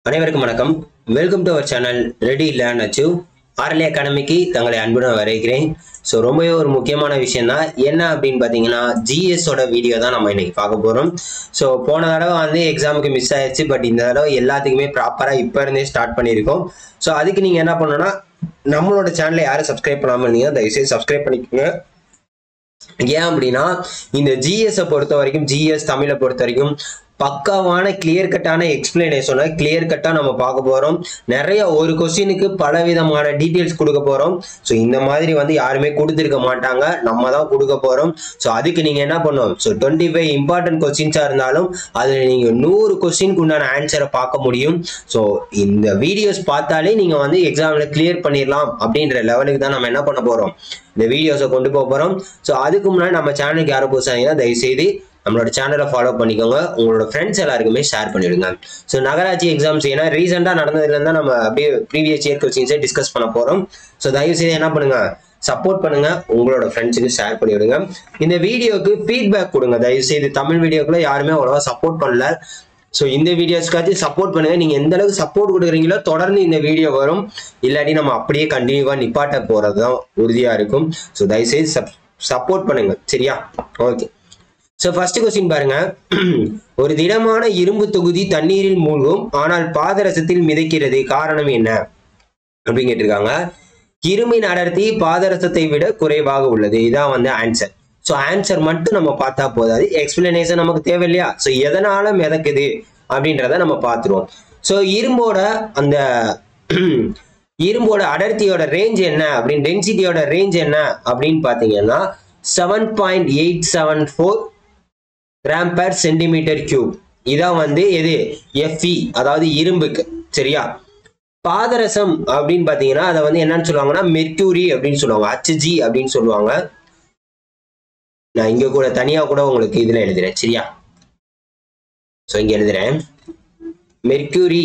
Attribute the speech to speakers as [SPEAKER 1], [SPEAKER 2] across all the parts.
[SPEAKER 1] அனைவருக்கும் வணக்கம் welcome to our channel ready learn achieve RLA அகாடமிக்கு தங்களை அன்புடன் வரவேற்கிறேன் ஸோ ரொம்பவே ஒரு முக்கியமான விஷயம் தான் என்ன அப்படின்னு பார்த்தீங்கன்னா ஜிஎஸோட வீடியோ தான் நம்ம இன்னைக்கு பார்க்க போகிறோம் ஸோ போன தடவை வந்து எக்ஸாமுக்கு மிஸ் ஆயிடுச்சு பட் இந்த தடவை எல்லாத்துக்குமே ப்ராப்பராக இப்போ இருந்தே ஸ்டார்ட் பண்ணியிருக்கோம் ஸோ அதுக்கு நீங்கள் என்ன பண்ணணும்னா நம்மளோட சேனலை யாரும் சப்ஸ்கிரைப் பண்ணாமல் இருந்தீங்க தயவுசெய்து சப்ஸ்கிரைப் பண்ணிக்கோங்க ஏன் அப்படின்னா இந்த ஜிஎஸ் பொறுத்த வரைக்கும் ஜிஎஸ் தமிழை பொறுத்த வரைக்கும் பக்காவான கிளியர் கட்டான எக்ஸ்பிளனேஷனை கிளியர் கட்டா நம்ம பார்க்க போறோம் நிறைய ஒரு கொஸ்டினுக்கு பல விதமான டீட்டெயில்ஸ் கொடுக்க போறோம் ஸோ இந்த மாதிரி வந்து யாருமே கொடுத்துருக்க மாட்டாங்க நம்ம தான் கொடுக்க போறோம் ஸோ அதுக்கு நீங்க என்ன பண்ணணும் ஸோ டுவெண்ட்டி ஃபைவ் இம்பார்ட்டன்ட் கொஸ்டின்ஸா இருந்தாலும் அதில் நீங்க நூறு கொஸ்டினுக்கு உண்டான ஆன்சரை பார்க்க முடியும் ஸோ இந்த வீடியோஸ் பார்த்தாலே நீங்க வந்து எக்ஸாம்ல கிளியர் பண்ணிடலாம் அப்படின்ற லெவலுக்கு தான் நம்ம என்ன பண்ண போறோம் இந்த வீடியோஸை கொண்டு போக போறோம் ஸோ அதுக்கு முன்னாடி நம்ம சேனலுக்கு யாரும் புதுசாங்கன்னா தயவுசெய்து நம்மளோட சேனலை ஃபாலோ பண்ணிக்கோங்க உங்களோட ஃப்ரெண்ட்ஸ் எல்லாருக்குமே ஷேர் பண்ணிவிடுங்க ஸோ நகராட்சி எக்ஸாம்ஸ் ஏன்னா ரீசெண்டாக நடந்ததுலேருந்து நம்ம அப்படியே ப்ரீவியஸ் இயர் கொஸ்டின்ஸே டிஸ்கஸ் பண்ண போகிறோம் ஸோ தயவுசெய்து என்ன பண்ணுங்க சப்போர்ட் பண்ணுங்க உங்களோட ஃப்ரெண்ட்ஸுக்கு ஷேர் பண்ணி விடுங்க இந்த வீடியோக்கு ஃபீட்பேக் கொடுங்க தயவுசெய்து தமிழ் வீடியோக்குள்ள யாருமே அவ்வளோவா சப்போர்ட் பண்ணல ஸோ இந்த வீடியோஸ்க்காச்சும் சப்போர்ட் பண்ணுங்க நீங்க எந்த அளவுக்கு சப்போர்ட் கொடுக்குறீங்களோ தொடர்ந்து இந்த வீடியோ வரும் இல்லாட்டி நம்ம அப்படியே கண்டினியூவா நிப்பாட்ட போறது தான் உறுதியா இருக்கும் ஸோ தயவுசெய்து சப்போர்ட் பண்ணுங்க சரியா ஓகே ஸோ ஃபர்ஸ்ட் கொஸ்டின் பாருங்க ஒரு திடமான இரும்பு தொகுதி தண்ணீரில் மூழ்கும் ஆனால் பாதரசத்தில் மிதக்கிறது காரணம் என்ன அப்படின்னு கேட்டிருக்காங்க இரும்பின் அடர்த்தி பாதரசத்தை விட குறைவாக உள்ளது இதான் வந்து ஆன்சர் ஸோ ஆன்சர் மட்டும் நம்ம பார்த்தா போதாது எக்ஸ்பிளனேஷன் நமக்கு தேவையில்லையா ஸோ எதனால மிதக்குது அப்படின்றத நம்ம பார்த்துருவோம் ஸோ இரும்போட அந்த இரும்போட அடர்த்தியோட ரேஞ்ச் என்ன அப்படின்னு டென்சிட்டியோட ரேஞ்ச் என்ன அப்படின்னு பார்த்தீங்கன்னா seven point eight seven four gram per centimetre cube இதான் வந்து எது எஃப்இ அதாவது இரும்புக்கு சரியா பாதரசம் அப்படின்னு பார்த்தீங்கன்னா அதை வந்து என்னன்னு சொல்லுவாங்கன்னா மெர்க்யூரி அப்படின்னு சொல்லுவாங்க ஹச்ஜி அப்படின்னு சொல்லுவாங்க நான் இங்க கூட தனியா கூட உங்களுக்கு இதுல எழுதுறேன் சரியா ஸோ இங்க எழுதுறேன் மெர்க்யூரி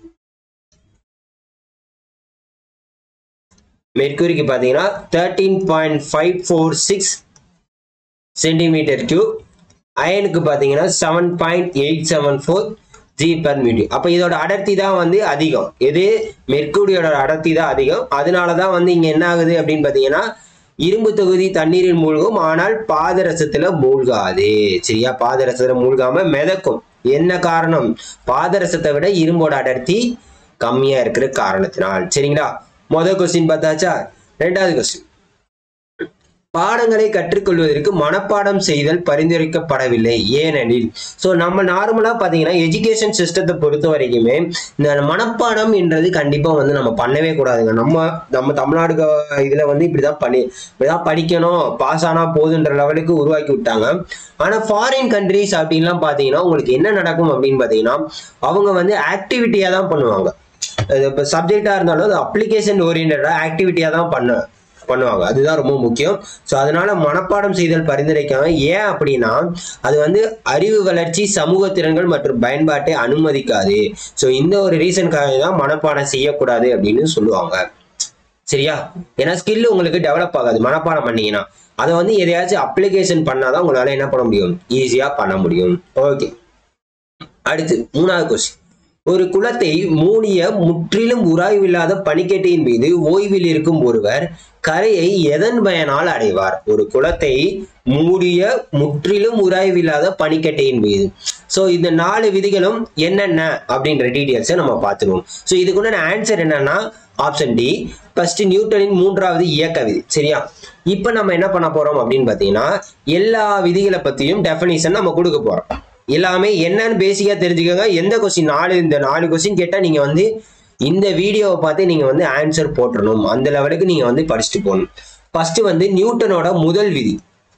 [SPEAKER 1] மெர்க்யூரிக்கு பார்த்தீங்கன்னா thirteen point five four six centimetre cube அயனுக்கு பார்த்தீங்கன்னா seven point eight seven four g per metre அப்போ இதோட அடர்த்தி தான் வந்து அதிகம் எது மெர்க்குரியோட அடர்த்தி தான் அதிகம் அதனால தான் வந்து இங்கே என்ன ஆகுது அப்படின்னு பார்த்தீங்கன்னா இரும்பு தொகுதி தண்ணீரில் மூழ்கும் ஆனால் பாதரசத்துல மூழ்காது சரியா பாதரசத்துல மூழ்காம மிதக்கும் என்ன காரணம் பாதரசத்தை விட இரும்போட அடர்த்தி கம்மியா இருக்கிற காரணத்தினால் சரிங்களா முதல் கொஸ்டின் பார்த்தாச்சா ரெண்டாவது கொஸ்டின் பாடங்களை கற்றுக்கொள்வதற்கு மனப்பாடம் செய்தல் பரிந்துரைக்கப்படவில்லை ஏனெனில் ஸோ நம்ம நார்மலா பாத்தீங்கன்னா எஜுகேஷன் சிஸ்டத்தை பொறுத்த வரைக்குமே இந்த மனப்பாடம் என்றது கண்டிப்பா வந்து நம்ம பண்ணவே கூடாதுங்க நம்ம நம்ம தமிழ்நாடு க- இதுல வந்து இப்படிதான் பண்ணி இப்படிதான் படிக்கணும் பாஸ் ஆனா போதுன்ற லெவலுக்கு உருவாக்கி விட்டாங்க ஆனா ஃபாரின் கண்ட்ரீஸ் அப்படின்லாம் பாத்தீங்கன்னா உங்களுக்கு என்ன நடக்கும் அப்படின்னு பாத்தீங்கன்னா அவங்க வந்து ஆக்டிவிட்டியா தான் பண்ணுவாங்க இப்போ சப்ஜெக்டா இருந்தாலும் அது அப்ளிகேஷன் ஓரியன்டா ஆக்டிவிட்டியா தான் பண்ண பண்ணுவாங்க அதுதான் ரொம்ப முக்கியம் ஸோ அதனால மனப்பாடம் செய்தல் பரிந்துரைக்காம ஏன் அப்படின்னா அது வந்து அறிவு வளர்ச்சி சமூக திறன்கள் மற்றும் பயன்பாட்டை அனுமதிக்காது ஸோ இந்த ஒரு ரீசனுக்காக தான் மனப்பாடம் செய்யக்கூடாது அப்படின்னு சொல்லுவாங்க சரியா ஏன்னா ஸ்கில் உங்களுக்கு டெவலப் ஆகாது மனப்பாடம் பண்ணீங்கன்னா அதை வந்து எதையாச்சும் அப்ளிகேஷன் பண்ணாதான் உங்களால என்ன பண்ண முடியும் ஈஸியா பண்ண முடியும் ஓகே அடுத்து மூணாவது கொஸ்டின் ஒரு குளத்தை மூடிய முற்றிலும் உராய்வில்லாத பனிக்கட்டியின் மீது ஓய்வில் இருக்கும் ஒருவர் கரையை எதன் பயனால் அடைவார் ஒரு குளத்தை மூடிய முற்றிலும் உராய்வில்லாத பனிக்கட்டையின் மீது ஸோ இந்த நாலு விதிகளும் என்னென்ன அப்படின்ற டீட்டெயில்ஸை நம்ம பார்த்துருவோம் ஸோ இதுக்குண்டான ஆன்சர் என்னன்னா ஆப்ஷன் டி ஃபர்ஸ்ட் நியூட்டனின் மூன்றாவது இயக்க விதி சரியா இப்போ நம்ம என்ன பண்ண போறோம் அப்படின்னு பார்த்தீங்கன்னா எல்லா விதிகளை பத்தியும் டெஃபினிஷன் நம்ம கொடுக்க போறோம் எல்லாமே என்னன்னு பேசிக்கா தெரிஞ்சுக்கோங்க எந்த கொஸ்டின் நாலு இந்த நாலு கொஸ்டின் கேட்டா நீங்க வந்து இந்த வீடியோவை பார்த்து நீங்க வந்து ஆன்சர் போட்டுறணும் அந்த லெவலுக்கு நீங்க வந்து படிச்சுட்டு போகணும் ஃபர்ஸ்ட் வந்து நியூட்டனோட முதல் விதி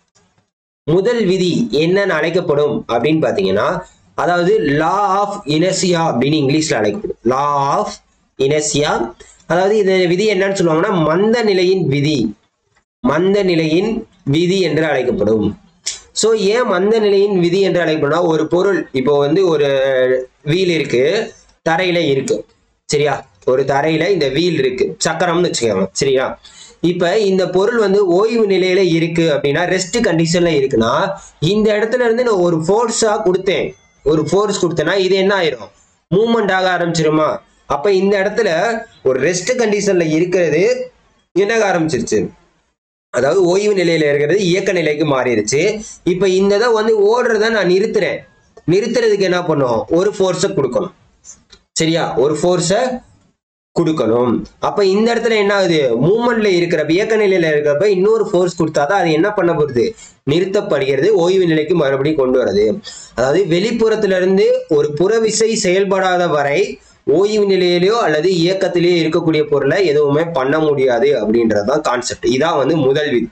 [SPEAKER 1] முதல் விதி என்னன்னு அழைக்கப்படும் அப்படின்னு பாத்தீங்கன்னா அதாவது லா ஆஃப் இனசியா அப்படின்னு இங்கிலீஷ்ல அழைக்கப்படும் லா ஆஃப் இனசியா அதாவது இந்த விதி என்னன்னு சொல்லுவாங்கன்னா மந்த நிலையின் விதி மந்த நிலையின் விதி என்று அழைக்கப்படும் ஸோ ஏன் மந்த நிலையின் விதி என்று அழைக்கப்படும்னா ஒரு பொருள் இப்போ வந்து ஒரு வீல் இருக்கு தரையில இருக்கு சரியா ஒரு தரையில இந்த வீல் இருக்கு சக்கரம்னு வச்சுக்கோங்க சரியா இப்ப இந்த பொருள் வந்து ஓய்வு நிலையில இருக்கு அப்படின்னா ரெஸ்ட் கண்டிஷன்ல இருக்குன்னா இந்த இடத்துல இருந்து நான் ஒரு ஃபோர்ஸா கொடுத்தேன் ஒரு ஃபோர்ஸ் கொடுத்தேன்னா இது என்ன ஆயிரும் மூவ்மெண்ட் ஆக ஆரம்பிச்சிருமா அப்ப இந்த இடத்துல ஒரு ரெஸ்ட் கண்டிஷன்ல இருக்கிறது என்னக ஆரம்பிச்சிருச்சு அதாவது ஓய்வு நிலையில இருக்கிறது இயக்க நிலைக்கு மாறிடுச்சு இப்ப இந்த இதை வந்து ஓடுறத நான் நிறுத்துறேன் நிறுத்துறதுக்கு என்ன பண்ணும் ஒரு ஃபோர்ஸை கொடுக்கணும் சரியா ஒரு ஃபோர்ஸை கொடுக்கணும் அப்ப இந்த இடத்துல என்ன ஆகுது மூமெண்ட்ல இருக்கிறப்ப இயக்க நிலையில இருக்கிறப்ப இன்னொரு ஃபோர்ஸ் கொடுத்தாதான் அது என்ன பண்ண போகுது நிறுத்தப்படுகிறது ஓய்வு நிலைக்கு மறுபடியும் கொண்டு வருது அதாவது வெளிப்புறத்துல இருந்து ஒரு புறவிசை செயல்படாத வரை ஓய்வு நிலையிலயோ அல்லது இயக்கத்திலேயோ இருக்கக்கூடிய பொருளை எதுவுமே பண்ண முடியாது அப்படின்றதுதான் கான்செப்ட் இதான் வந்து முதல் விதி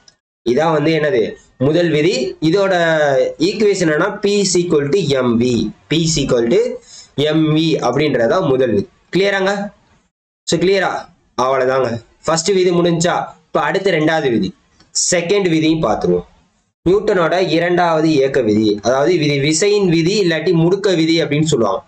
[SPEAKER 1] இதான் வந்து என்னது முதல் விதி இதோட ஈக்குவேஷன் என்ன P is equal to MV P is equal to MV அப்படின்றதான் முதல் விதி கிளியராங்க ஸோ கிளியரா அவ்வளோதாங்க ஃபர்ஸ்ட் விதி முடிஞ்சா இப்போ அடுத்த ரெண்டாவது விதி செகண்ட் விதியும் பார்த்துருவோம் நியூட்டனோட இரண்டாவது இயக்க விதி அதாவது விதி விசையின் விதி இல்லாட்டி முடுக்க விதி அப்படின்னு சொல்லுவாங்க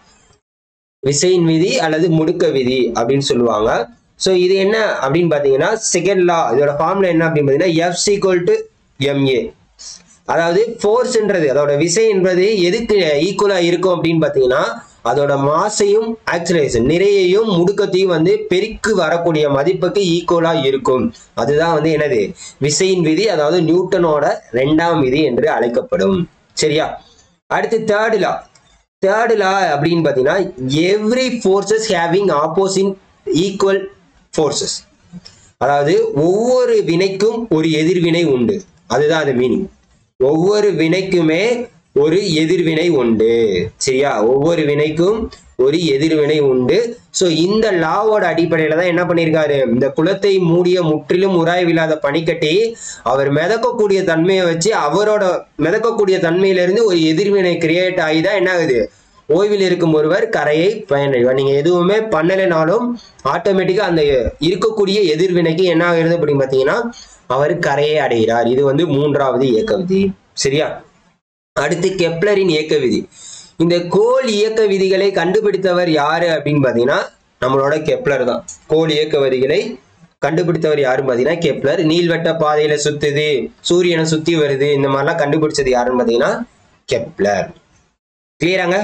[SPEAKER 1] விசையின் விதி அல்லது முடுக்க விதி அப்படின்னு சொல்லுவாங்க ஸோ இது என்ன அப்படின்னு பார்த்தீங்கன்னா செகண்ட் லா இதோட ஃபார்முலா என்ன அப்படின்னு பார்த்தீங்கன்னா எஃப் சீக்வல் டு எம்ஏ அதாவது ஃபோர்ஸ்ன்றது அதோட விசை என்பது எதுக்கு ஈக்குவலா இருக்கும் அப்படின்னு பார்த்தீங்கன்னா அதோட மாசையும் ஆக்சிலேஷன் நிறையையும் முடுக்கத்தையும் வந்து பெருக்கு வரக்கூடிய மதிப்புக்கு ஈக்குவலா இருக்கும் அதுதான் வந்து என்னது விசையின் விதி அதாவது நியூட்டனோட ரெண்டாம் விதி என்று அழைக்கப்படும் சரியா அடுத்து தேர்ட் லா தேர்ட் லா அப்படின்னு பார்த்தீங்கன்னா every forces having opposite equal forces அதாவது ஒவ்வொரு வினைக்கும் ஒரு எதிர்வினை உண்டு அதுதான் அது மீனிங் ஒவ்வொரு வினைக்குமே ஒரு எதிர்வினை உண்டு சரியா ஒவ்வொரு வினைக்கும் ஒரு எதிர்வினை உண்டு ஸோ இந்த லாவோட அடிப்படையில தான் என்ன பண்ணியிருக்காரு இந்த குலத்தை மூடிய முற்றிலும் உராய்வில்லாத பனிக்கட்டி அவர் மிதக்கக்கூடிய தன்மையை வச்சு அவரோட மிதக்கக்கூடிய தன்மையிலிருந்து ஒரு எதிர்வினை கிரியேட் ஆகி தான் என்ன ஆகுது ஓய்வில் இருக்கும் ஒருவர் கரையை பயனடைவார் நீங்க எதுவுமே பண்ணலைனாலும் ஆட்டோமேட்டிக்கா அந்த இருக்கக்கூடிய எதிர்வினைக்கு என்ன ஆகுது அப்படின்னு பார்த்தீங்கன்னா அவர் கரையை அடைகிறார் இது வந்து மூன்றாவது இயக்க விதி சரியா அடுத்து கெப்லரின் இயக்க விதி இந்த கோல் இயக்க விதிகளை கண்டுபிடித்தவர் யாரு அப்படின்னு பார்த்தீங்கன்னா நம்மளோட கெப்லர் தான் கோல் இயக்க விதிகளை கண்டுபிடித்தவர் யாருன்னு பார்த்தீங்கன்னா கெப்லர் நீள்வட்ட பாதையில சுத்துது சூரியனை சுத்தி வருது இந்த மாதிரிலாம் கண்டுபிடிச்சது யாருன்னு பார்த்தீங்கன்னா கெப்லர் கிளியராங்க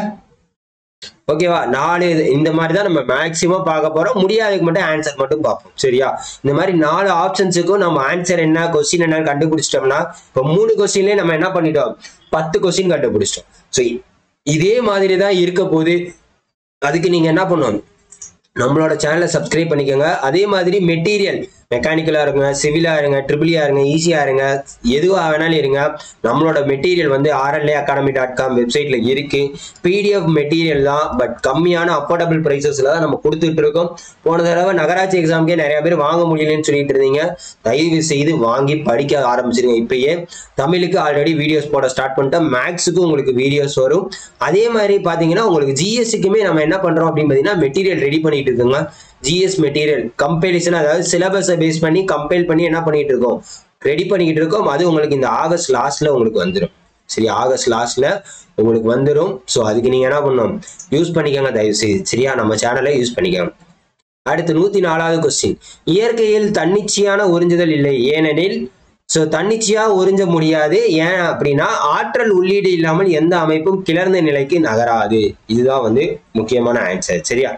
[SPEAKER 1] ஓகேவா நாலு இது- இந்த மாதிரி தான் நம்ம மேக்சிமம் பார்க்க போறோம் முடியாததுக்கு மட்டும் ஆன்சர் மட்டும் பார்ப்போம் சரியா இந்த மாதிரி நாலு ஆப்ஷன்ஸுக்கும் நம்ம ஆன்சர் என்ன கொஸ்டின் என்னன்னு கண்டுபிடிச்சிட்டோம்னா இப்போ மூணு கொஸ்டின்லேயே நம்ம என்ன பண்ணிட்டோம் பத்து கொஸ்டின் கண்டுபிடிச்சிட்டோம் ஸோ இதே மாதிரி தான் இருக்க போகுது அதுக்கு நீங்க என்ன பண்ணணும் நம்மளோட சேனலை சப்ஸ்கிரைப் பண்ணிக்கோங்க அதே மாதிரி மெட்டீரியல் மெக்கானிக்கலா இருங்க சிவிலா இருங்க ட்ரிபிளியா இருங்க ஈஸியா இருங்க எதுவா வேணாலும் இருங்க நம்மளோட மெட்டீரியல் வந்து ஆர்எல்ஏ அகாடமி டாட் காம் வெப்சைட்ல இருக்கு பிடிஎஃப் மெட்டீரியல் தான் பட் கம்மியான அஃபோர்டபுள் ப்ரைஸஸ்ல தான் நம்ம கொடுத்துட்டு இருக்கோம் போன தடவை நகராட்சி எக்ஸாம்க்கே நிறைய பேர் வாங்க முடியலன்னு சொல்லிட்டு இருந்தீங்க தயவு செய்து வாங்கி படிக்க ஆரம்பிச்சிருங்க இப்பயே தமிழுக்கு ஆல்ரெடி வீடியோஸ் போட ஸ்டார்ட் பண்ணிட்டோம் மேக்ஸுக்கும் உங்களுக்கு வீடியோஸ் வரும் அதே மாதிரி பார்த்தீங்கன்னா உங்களுக்கு ஜிஎஸ்க்குமே நம்ம என்ன பண்றோம் அப்படின்னு பார்த்தீங்கன்னா மெட்டீரியல் ரெடி பண்ணிட்டு இருக்கோங்க ஜிஎஸ் மெட்டீரியல் கம்பைலேஷன் அதாவது சிலபஸை பேஸ் பண்ணி கம்பைல் பண்ணி என்ன பண்ணிட்டு இருக்கோம் ரெடி பண்ணிக்கிட்டு இருக்கோம் அது உங்களுக்கு இந்த ஆகஸ்ட் லாஸ்ட்ல உங்களுக்கு வந்துடும் சரி ஆகஸ்ட் லாஸ்ட்ல உங்களுக்கு வந்துடும் ஸோ அதுக்கு நீங்க என்ன பண்ணணும் யூஸ் பண்ணிக்கோங்க தயவு செய்து சரியா நம்ம சேனலை யூஸ் பண்ணிக்கோங்க அடுத்து நூத்தி நாலாவது கொஸ்டின் இயற்கையில் தன்னிச்சையான உறிஞ்சுதல் இல்லை ஏனெனில் ஸோ தன்னிச்சையா உறிஞ்ச முடியாது ஏன் அப்படின்னா ஆற்றல் உள்ளீடு இல்லாமல் எந்த அமைப்பும் கிளர்ந்த நிலைக்கு நகராது இதுதான் வந்து முக்கியமான ஆன்சர் சரியா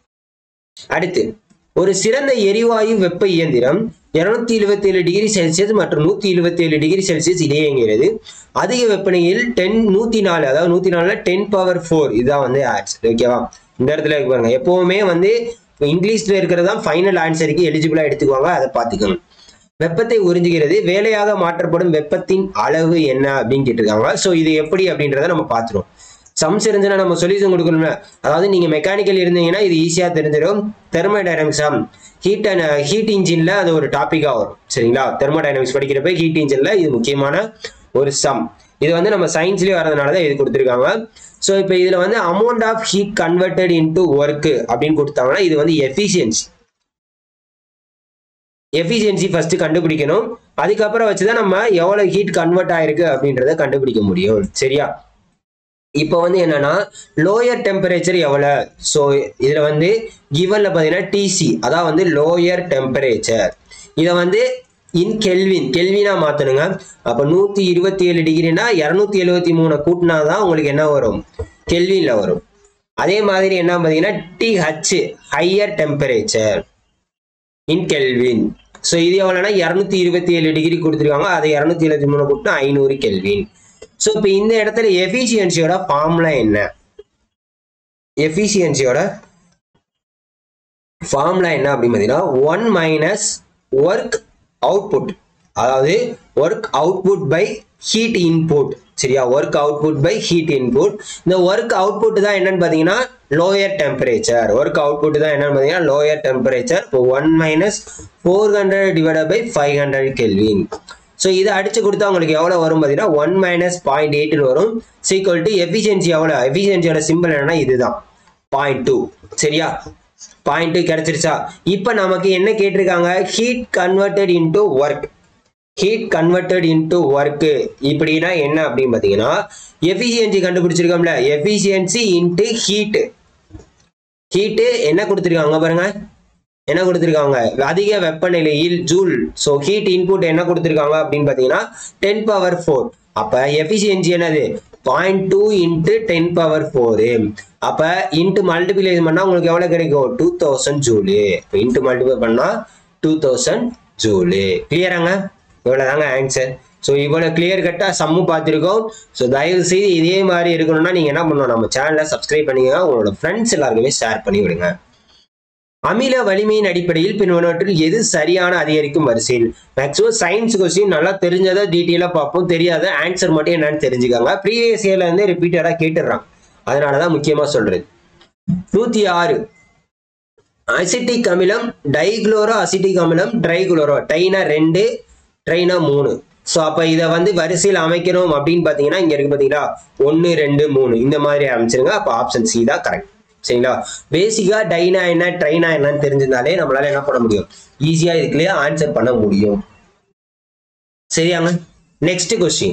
[SPEAKER 1] அடுத்து ஒரு சிறந்த எரிவாயு வெப்ப இயந்திரம் இருநூத்தி எழுபத்தி ஏழு டிகிரி செல்சியஸ் மற்றும் நூத்தி எழுபத்தி ஏழு டிகிரி செல்சியஸ் இடையே இயங்குகிறது அதிக வெப்பநிலையில் டென் நூத்தி நாலு அதாவது நூத்தி நாலுல டென் பவர் ஃபோர் இதுதான் வந்து ஆன்சர் ஓகேவா இந்த இடத்துல இருக்கு பாருங்க எப்பவுமே வந்து இங்கிலீஷ்ல இருக்கிறது தான் ஃபைனல் ஆன்சருக்கு எலிஜிபிளா எடுத்துக்குவாங்க அதை பார்த்துக்கோங்க வெப்பத்தை உறிஞ்சுகிறது வேலையாக மாற்றப்படும் வெப்பத்தின் அளவு என்ன அப்படின்னு கேட்டிருக்காங்க ஸோ இது எப்படி அப்படின்றத நம்ம பார்த்துருவோம் சம்ஸ் இருந்துச்சுன்னா நம்ம சொல்யூஷன் கொடுக்கணும்ல அதாவது நீங்க மெக்கானிக்கல் இருந்தீங்கன்னா இது ஈஸியா தெரிஞ்சிடும் thermodynamics some heat and heat இன்ஜின்ல அது ஒரு டாபிக்கா வரும் சரிங்களா தெர்மோடைனமிக்ஸ் படிக்கிறப்ப ஹீட் இன்ஜின்ல இது முக்கியமான ஒரு சம் இது வந்து நம்ம சயின்ஸ்லயே வரதுனால தான் இது கொடுத்துருக்காங்க ஸோ இப்போ இதுல வந்து amount of heat converted into work அப்படின்னு கொடுத்தாங்கன்னா இது வந்து எஃபிஷியன்சி எஃபிஷியன்சி ஃபர்ஸ்ட் கண்டுபிடிக்கணும் அதுக்கப்புறம் வச்சுதான் நம்ம எவ்வளவு ஹீட் கன்வெர்ட் ஆயிருக்கு அப்படின்றத கண்டுபிடிக்க முடியும் சரியா இப்போ வந்து என்னன்னா லோயர் டெம்பரேச்சர் எவ்வளோ ஸோ இதில் வந்து கிவன்ல பார்த்தீங்கன்னா டிசி அதான் வந்து லோயர் டெம்பரேச்சர் இதை வந்து இன் கெல்வின் கெல்வினா மாற்றணுங்க அப்போ நூற்றி இருபத்தி ஏழு டிகிரினா இரநூத்தி எழுபத்தி மூணு கூட்டினா தான் உங்களுக்கு என்ன வரும் கெல்வின்ல வரும் அதே மாதிரி என்ன பார்த்தீங்கன்னா TH higher temperature in kelvin so இது எவ்வளோனா இரநூத்தி இருபத்தி ஏழு டிகிரி கொடுத்துருக்காங்க அதை இரநூத்தி எழுபத்தி மூணு கொடுத்தா ஐநூறு கெல்வின் ஸோ இப்போ இந்த இடத்துல எஃபிஷியன்சியோட ஃபார்முலா என்ன எஃபிஷியன்சியோட ஃபார்முலா என்ன அப்படின்னு பார்த்தீங்கன்னா ஒன் மைனஸ் ஒர்க் அவுட்புட் அதாவது work output by heat input சரியா work output by heat input இந்த ஒர்க் அவுட்புட் தான் என்னன்னு பார்த்தீங்கன்னா லோயர் டெம்பரேச்சர் ஒர்க் அவுட்புட் தான் என்னன்னு பார்த்தீங்கன்னா லோயர் டெம்பரேச்சர் இப்போ one minus four hundred divide by five hundred kelvin so இதை அடிச்சு கொடுத்தா உங்களுக்கு எவ்வளோ வரும் பார்த்தீங்கன்னா ஒன் மைனஸ் பாயிண்ட் எயிட்னு வரும் சீக்வல் டு எஃபிஷியன்சி எவ்வளோ எஃபிஷியன்சியோட சிம்பிள் என்னன்னா இதுதான் பாயிண்ட் டூ சரியா பாயிண்ட் டூ கிடைச்சிருச்சா இப்போ நமக்கு என்ன கேட்டிருக்காங்க heat converted into work heat converted into work இப்படின்னா என்ன அப்படின்னு பார்த்தீங்கன்னா எஃபிஷியன்சி கண்டுபிடிச்சிருக்கோம்ல எஃபிஷியன்சி இன்ட்டு ஹீட் ஹீட்டு என்ன கொடுத்துருக்காங்க பாருங்க என்ன கொடுத்துருக்காங்க அதிக வெப்பநிலையில் ஜூல் ஸோ ஹீட் இன்புட் என்ன கொடுத்துருக்காங்க அப்படின்னு பார்த்தீங்கன்னா டென் பவர் ஃபோர் அப்போ எஃபிஷியன்சி என்னது point two into ten power four அப்போ இன்ட்டு மல்டிபிளேஷன் பண்ணால் உங்களுக்கு எவ்வளோ கிடைக்கும் டூ தௌசண்ட் ஜூலு இப்போ இன்ட்டு மல்டிபிளை பண்ணால் டூ தௌசண்ட் ஜூலு கிளியராங்க இவ்வளோதாங்க ஆன்சர் ஸோ இவ்வளோ கிளியர் கட்டாக சம்மு பார்த்துருக்கோம் ஸோ தயவு செய்து இதே மாதிரி இருக்கணும்னா நீங்கள் என்ன பண்ணணும் நம்ம சேனலை சப்ஸ்கிரைப் பண்ணிக்கங்க உங்களோட ஃப்ரெண்ட்ஸ் எல்லாருக்குமே ஷேர் பண்ணி விடுங்க அமில வலிமையின் அடிப்படையில் பின்வனவற்றில் எது சரியான அதிகரிக்கும் வரிசையில் மேக்ஸிமம் சயின்ஸ் கொஸ்டின் நல்லா தெரிஞ்சதை டீட்டெயிலாக பார்ப்போம் தெரியாத ஆன்சர் மட்டும் என்னன்னு தெரிஞ்சுக்காங்க ப்ரீவியஸ் இயர்ல இருந்து ரிப்பீட்டடாக கேட்டுடுறாங்க அதனால தான் முக்கியமாக சொல்றது நூற்றி ஆறு அசிட்டிக் அமிலம் டைக்ளோரோ அசிட்டிக் அமிலம் ட்ரைகுளோரோ டைனா ரெண்டு ட்ரைனா மூணு ஸோ அப்போ இதை வந்து வரிசையில் அமைக்கணும் அப்படின்னு பார்த்தீங்கன்னா இங்கே இருக்கு பார்த்தீங்களா ஒன்று ரெண்டு மூணு இந்த மாதிரி அமைச்சிருங்க அப்போ ஆப்ஷன் சி தான் கரெக்ட் சரிங்களா பேசிக்காக டைனா என்ன ட்ரைனா என்னன்னு தெரிஞ்சிருந்தாலே நம்மளால என்ன பண்ண முடியும் ஈஸியாக இதுக்குள்ளேயே ஆன்சர் பண்ண முடியும் சரியாங்க நெக்ஸ்ட் கொஸ்டின்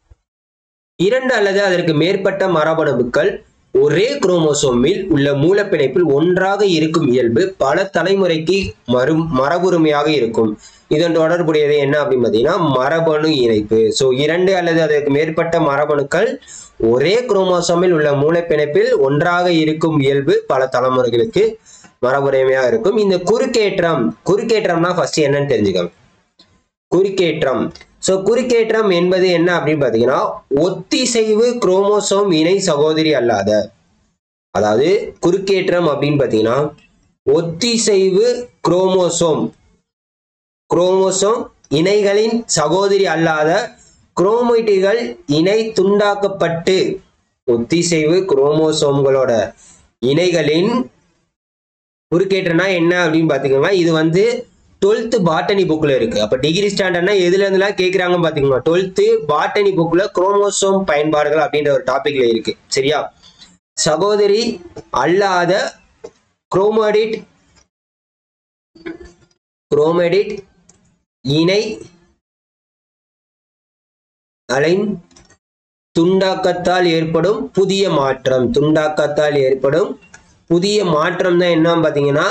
[SPEAKER 1] இரண்டு அல்லது அதற்கு மேற்பட்ட மரபணுக்கள் ஒரே குரோமோசோமில் உள்ள மூலப்பிணைப்பில் ஒன்றாக இருக்கும் இயல்பு பல தலைமுறைக்கு மறு மரபுரிமையாக இருக்கும் இதன் தொடர்புடையது என்ன அப்படின்னு பார்த்தீங்கன்னா மரபணு இணைப்பு ஸோ இரண்டு அல்லது அதற்கு மேற்பட்ட மரபணுக்கள் ஒரே குரோமோசோமில் உள்ள மூலப்பிணைப்பில் ஒன்றாக இருக்கும் இயல்பு பல தலைமுறைகளுக்கு மரபுரிமையாக இருக்கும் இந்த குறுக்கேற்றம் குறுக்கேற்றம்னா ஃபர்ஸ்ட் என்னன்னு தெரிஞ்சுக்கோங்க குறுக்கேற்றம் ஸோ குறுக்கேற்றம் என்பது என்ன அப்படின்னு பார்த்தீங்கன்னா ஒத்திசைவு குரோமோசோம் இணை சகோதரி அல்லாத அதாவது குறுக்கேற்றம் அப்படின்னு பார்த்தீங்கன்னா ஒத்திசைவு குரோமோசோம் குரோமோசோம் இணைகளின் சகோதரி அல்லாத குரோமைட்டுகள் இணை துண்டாக்கப்பட்டு ஒத்திசைவு குரோமோசோம்களோட இணைகளின் குறுக்கேற்றம்னா என்ன அப்படின்னு பார்த்துக்கோங்க இது வந்து டுவெல்த்து பாட்டனி புக்கில் இருக்கு அப்போ டிகிரி ஸ்டாண்டர்ட்னா எதுல இருந்துலாம் கேட்குறாங்க பார்த்துக்கோங்க டுவெல்த்து பாட்டனி புக்கில் குரோமோசோம் பயன்பாடுகள் அப்படின்ற ஒரு டாபிக்ல இருக்கு சரியா சகோதரி அல்லாத குரோமடிட் குரோமடிட் இணை அலைன் துண்டாக்கத்தால் ஏற்படும் புதிய மாற்றம் துண்டாக்கத்தால் ஏற்படும் புதிய மாற்றம் தான் என்ன பார்த்தீங்கன்னா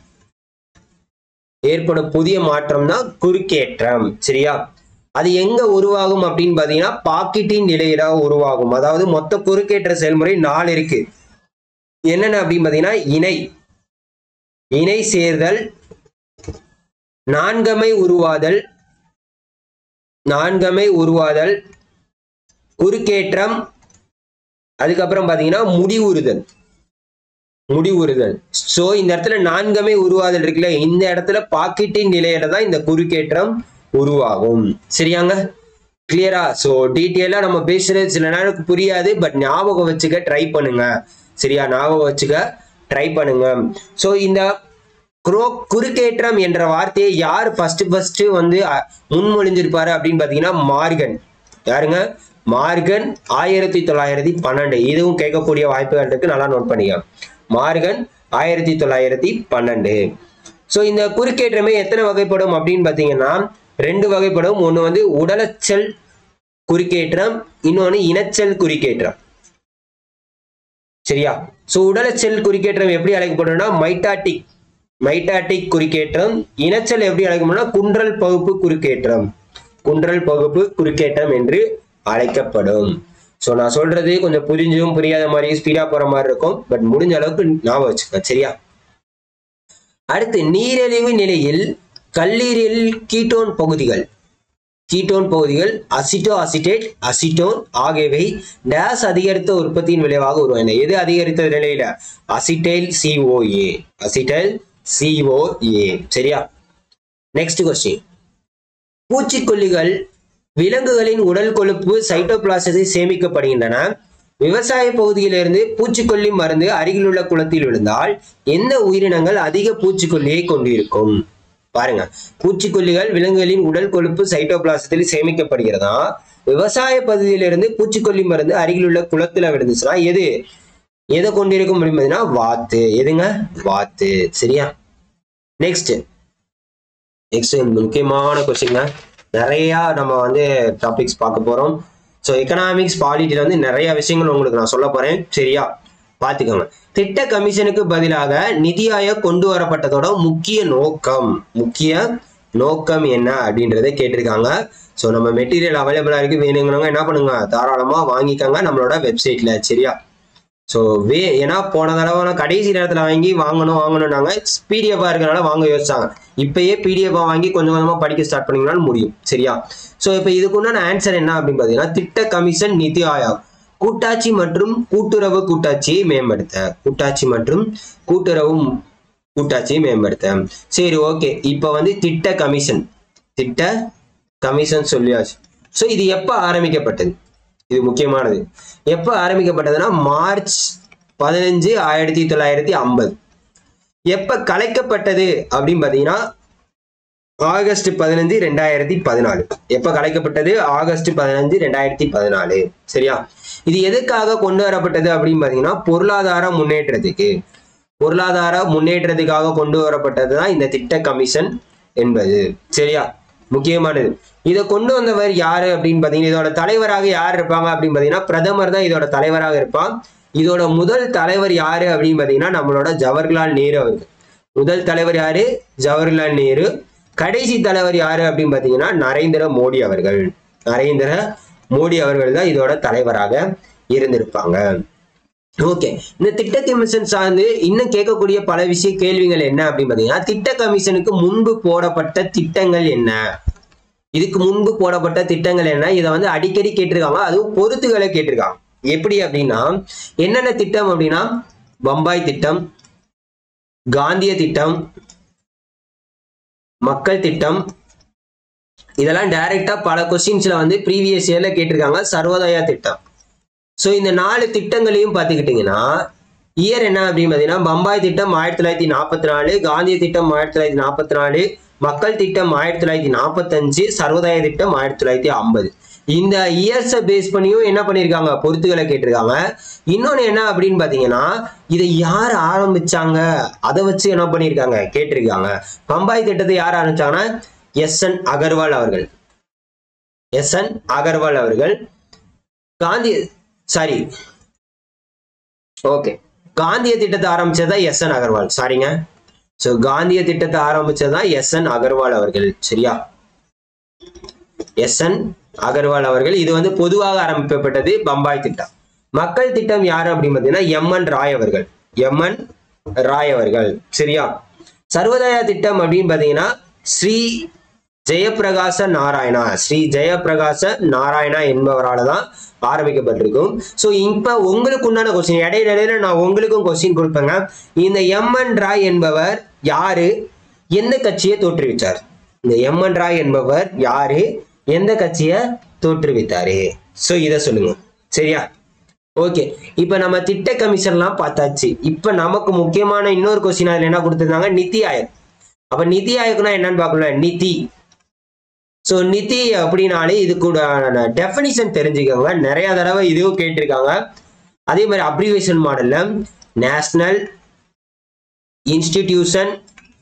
[SPEAKER 1] ஏற்படும் புதிய மாற்றம் தான் குறுக்கேற்றம் சரியா அது எங்க உருவாகும் அப்படின்னு பாத்தீங்கன்னா பாக்கெட்டின் நிலையில உருவாகும் அதாவது மொத்த குறுக்கேற்ற செயல்முறை நாலு இருக்கு என்னென்ன அப்படின்னு பாத்தீங்கன்னா இணை இணை சேர்தல் நான்கமை உருவாதல் நான்கமை உருவாதல் குறுக்கேற்றம் அதுக்கப்புறம் பாத்தீங்கன்னா முடிவுறுதல் முடிவுறுதல் சோ இந்த இடத்துல நான்கமே உருவாதல் இருக்குல்ல இந்த இடத்துல பாக்கெட்டின் நிலையில தான் இந்த குறுக்கேற்றம் உருவாகும் சரியாங்க கிளியரா சோ டீட்டெயிலா நம்ம பேசுறது சில நேரம் புரியாது பட் ஞாபகம் வச்சுக்க ட்ரை பண்ணுங்க சரியா ஞாபகம் வச்சுக்க ட்ரை பண்ணுங்க சோ இந்த குரோ குறுக்கேற்றம் என்ற வார்த்தையை யார் ஃபர்ஸ்ட் ஃபர்ஸ்ட் வந்து அ- முன்மொழிஞ்சிருப்பாரு அப்படின்னு பாத்தீங்கன்னா மார்கன் யாருங்க மார்கன் ஆயிரத்தி தொள்ளாயிரத்தி பன்னெண்டு இதுவும் கேட்கக்கூடிய வாய்ப்புகள் இருக்கு நல்லா நோட் பண்ணிக்க மார்கன் ஆயிரத்தி தொள்ளாயிரத்தி பன்னெண்டு ஸோ இந்த குறுக்கேற்றமே எத்தனை வகைப்படும் அப்படின்னு பார்த்தீங்கன்னா ரெண்டு வகைப்படும் ஒன்று வந்து உடலச்சல் குறுக்கேற்றம் இன்னொன்று இனச்சல் குறுக்கேற்றம் சரியா ஸோ உடலச்சல் குறுக்கேற்றம் எப்படி அழைக்கப்படும்னா மைட்டாட்டிக் மைட்டாட்டிக் குறுக்கேற்றம் இனச்சல் எப்படி அழைக்கப்படும்னா குன்றல் பகுப்பு குறுக்கேற்றம் குன்றல் பகுப்பு குறுக்கேற்றம் என்று அழைக்கப்படும் ஸோ நான் சொல்றது கொஞ்சம் புரிஞ்சும் புரியாத மாதிரி ஸ்பீடா போற மாதிரி இருக்கும் பட் முடிஞ்ச அளவுக்கு ஞாபகம் வச்சுக்க சரியா அடுத்து நீரிழிவு நிலையில் கல்லீரல் கீட்டோன் பகுதிகள் கீட்டோன் பகுதிகள் அசிட்டோ அசிட்டேட் அசிட்டோன் ஆகியவை டேஸ் அதிகரித்த உற்பத்தியின் விளைவாக உருவாயின எது அதிகரித்த நிலையில அசிட்டைல் சிஓஏ அசிட்டைல் சிஓஏ சரியா நெக்ஸ்ட் கொஸ்டின் பூச்சிக்கொல்லிகள் விலங்குகளின் உடல் கொழுப்பு சைட்டோபிளாசத்தில் சேமிக்கப்படுகின்றன விவசாய பகுதியிலிருந்து பூச்சிக்கொல்லி மருந்து அருகிலுள்ள குளத்தில் விழுந்தால் எந்த உயிரினங்கள் அதிக பூச்சிக்கொல்லியை கொண்டிருக்கும் பாருங்க பூச்சிக்கொல்லிகள் விலங்குகளின் உடல் கொழுப்பு சைட்டோபிளாசத்தில் சேமிக்கப்படுகிறதா விவசாய பகுதியிலிருந்து பூச்சிக்கொல்லி மருந்து அருகிலுள்ள குளத்துல விழுந்துச்சுன்னா எது எதை கொண்டிருக்கும் அப்படின்னு பார்த்தீங்கன்னா வாத்து எதுங்க வாத்து சரியா நெக்ஸ்ட் நெக்ஸ்ட் முக்கியமான கொஸ்டின் நிறைய நம்ம வந்து டாபிக்ஸ் பார்க்க போறோம் ஸோ எக்கனாமிக்ஸ் பாலிட்டியில் வந்து நிறைய விஷயங்கள் உங்களுக்கு நான் சொல்ல போறேன் சரியா பார்த்துக்கோங்க திட்ட கமிஷனுக்கு பதிலாக நிதி ஆயோக் கொண்டு வரப்பட்டதோட முக்கிய நோக்கம் முக்கிய நோக்கம் என்ன அப்படின்றத கேட்டிருக்காங்க ஸோ நம்ம மெட்டீரியல் அவைலபிளாக இருக்கு வேணுங்கிறவங்க என்ன பண்ணுங்க தாராளமாக வாங்கிக்கோங்க நம்மளோட வெப்சைட்ல சரியா ஸோ வே ஏன்னா போன தடவை நான் கடைசி நேரத்தில் வாங்கி வாங்கணும் வாங்கணும்னாங்க பிடிஎஃபாக இருக்கனால வாங்க யோசிச்சாங்க இப்பயே பிடிஎஃபாக வாங்கி கொஞ்சம் கொஞ்சமாக படிக்க ஸ்டார்ட் பண்ணிங்கனாலும் முடியும் சரியா ஸோ இப்போ இதுக்குண்டான ஆன்சர் என்ன அப்படின்னு பார்த்தீங்கன்னா திட்ட கமிஷன் நிதி ஆயோக் கூட்டாட்சி மற்றும் கூட்டுறவு கூட்டாட்சியை மேம்படுத்த கூட்டாட்சி மற்றும் கூட்டுறவு கூட்டாட்சியை மேம்படுத்த சரி ஓகே இப்போ வந்து திட்ட கமிஷன் திட்ட கமிஷன் சொல்லியாச்சு ஸோ இது எப்போ ஆரம்பிக்கப்பட்டது இது முக்கியமானது எப்போ ஆரம்பிக்கப்பட்டதுன்னா மார்ச் பதினஞ்சு ஆயிரத்தி தொள்ளாயிரத்தி ஐம்பது எப்ப கலைக்கப்பட்டது அப்படின்னு பார்த்தீங்கன்னா ஆகஸ்ட் பதினஞ்சு ரெண்டாயிரத்தி பதினாலு எப்ப கலைக்கப்பட்டது ஆகஸ்ட் பதினஞ்சு ரெண்டாயிரத்தி பதினாலு சரியா இது எதுக்காக கொண்டு வரப்பட்டது அப்படின்னு பார்த்தீங்கன்னா பொருளாதார முன்னேற்றத்துக்கு பொருளாதார முன்னேற்றத்துக்காக கொண்டு வரப்பட்டது தான் இந்த திட்ட கமிஷன் என்பது சரியா முக்கியமானது இதை கொண்டு வந்தவர் யாரு அப்படின்னு பார்த்தீங்கன்னா இதோட தலைவராக யார் இருப்பாங்க அப்படின்னு பார்த்தீங்கன்னா பிரதமர் தான் இதோட தலைவராக இருப்பான் இதோட முதல் தலைவர் யாரு அப்படின்னு பார்த்தீங்கன்னா நம்மளோட ஜவஹர்லால் நேரு அவர்கள் முதல் தலைவர் யாரு ஜவஹர்லால் நேரு கடைசி தலைவர் யாரு அப்படின்னு பார்த்தீங்கன்னா நரேந்திர மோடி அவர்கள் நரேந்திர மோடி அவர்கள் தான் இதோட தலைவராக இருந்திருப்பாங்க ஓகே இந்த திட்ட கமிஷன் சார்ந்து இன்னும் கேட்கக்கூடிய பல விஷய கேள்விகள் என்ன அப்படின்னு பார்த்தீங்கன்னா திட்ட கமிஷனுக்கு முன்பு போடப்பட்ட திட்டங்கள் என்ன இதுக்கு முன்பு போடப்பட்ட திட்டங்கள் என்ன இதை வந்து அடிக்கடி கேட்டிருக்காங்க அதுவும் பொருத்துகளை கேட்டிருக்காங்க எப்படி அப்படின்னா என்னென்ன திட்டம் அப்படின்னா பம்பாய் திட்டம் காந்திய திட்டம் மக்கள் திட்டம் இதெல்லாம் டைரக்டா பல கொஸ்டின்ஸ்ல வந்து ப்ரீவியஸ் இயர்ல கேட்டிருக்காங்க சர்வோதயா திட்டம் ஸோ இந்த நாலு திட்டங்களையும் பார்த்துக்கிட்டிங்கன்னா இயர் என்ன அப்படின்னு பார்த்தீங்கன்னா பம்பாய் திட்டம் ஆயிரத்தி தொள்ளாயிரத்தி நாற்பத்தி நாலு காந்திய திட்டம் ஆயிரத்தி தொள்ளாயிரத்தி நாற்பத்தி நாலு மக்கள் திட்டம் ஆயிரத்தி தொள்ளாயிரத்தி நாற்பத்தஞ்சு சர்வோதய திட்டம் ஆயிரத்தி தொள்ளாயிரத்தி ஐம்பது இந்த இயர்ஸை பேஸ் பண்ணியும் என்ன பண்ணியிருக்காங்க பொருத்துகளை கேட்டிருக்காங்க இன்னொன்று என்ன அப்படின்னு பார்த்தீங்கன்னா இதை யார் ஆரம்பிச்சாங்க அதை வச்சு என்ன பண்ணியிருக்காங்க கேட்டிருக்காங்க பம்பாய் திட்டத்தை யார் ஆரம்பிச்சாங்கன்னா எஸ் என் அகர்வால் அவர்கள் எஸ் என் அகர்வால் அவர்கள் காந்தி சாரி ஓகே காந்திய திட்டத்தை ஆரம்பிச்சதா எஸ் என் அகர்வால் சாரிங்க ஸோ காந்திய திட்டத்தை ஆரம்பிச்சதா எஸ் என் அகர்வால் அவர்கள் சரியா எஸ் என் அகர்வால் அவர்கள் இது வந்து பொதுவாக ஆரம்பிக்கப்பட்டது பம்பாய் திட்டம் மக்கள் திட்டம் யாரு அப்படின்னு பார்த்தீங்கன்னா எம் என் ராய் அவர்கள் எம் என் ராய் அவர்கள் சரியா சர்வோதயா திட்டம் அப்படின்னு பார்த்தீங்கன்னா ஸ்ரீ ஜெயப்பிரகாச நாராயணா ஸ்ரீ ஜெயப்பிரகாச நாராயணா என்பவரால் தான் ஆரம்பிக்கப்பட்டிருக்கும் ஸோ இப்போ உங்களுக்கு உண்டான கொஸ்டின் இடையில இடையில நான் உங்களுக்கும் கொஸ்டின் கொடுப்பேங்க இந்த எம் என் ராய் என்பவர் யாரு எந்த கட்சியை தோற்றுவிச்சார் இந்த எம் என் ராய் என்பவர் யாரு எந்த கட்சியை தோற்றுவித்தாரு ஸோ இதை சொல்லுங்க சரியா ஓகே இப்போ நம்ம திட்ட கமிஷன்லாம் பார்த்தாச்சு இப்போ நமக்கு முக்கியமான இன்னொரு கொஸ்டின் அதில் என்ன கொடுத்துருந்தாங்க நிதி ஆயோக் அப்போ நிதி ஆயோக்னா என்னன்னு பார்க்கணும் நிதி ஸோ நிதி அப்படின்னாலே இது கூட டெஃபினிஷன் தெரிஞ்சுக்கோங்க நிறைய தடவை இதுவும் கேட்டிருக்காங்க அதே மாதிரி அப்ரிவேஷன் மாடல்ல national institution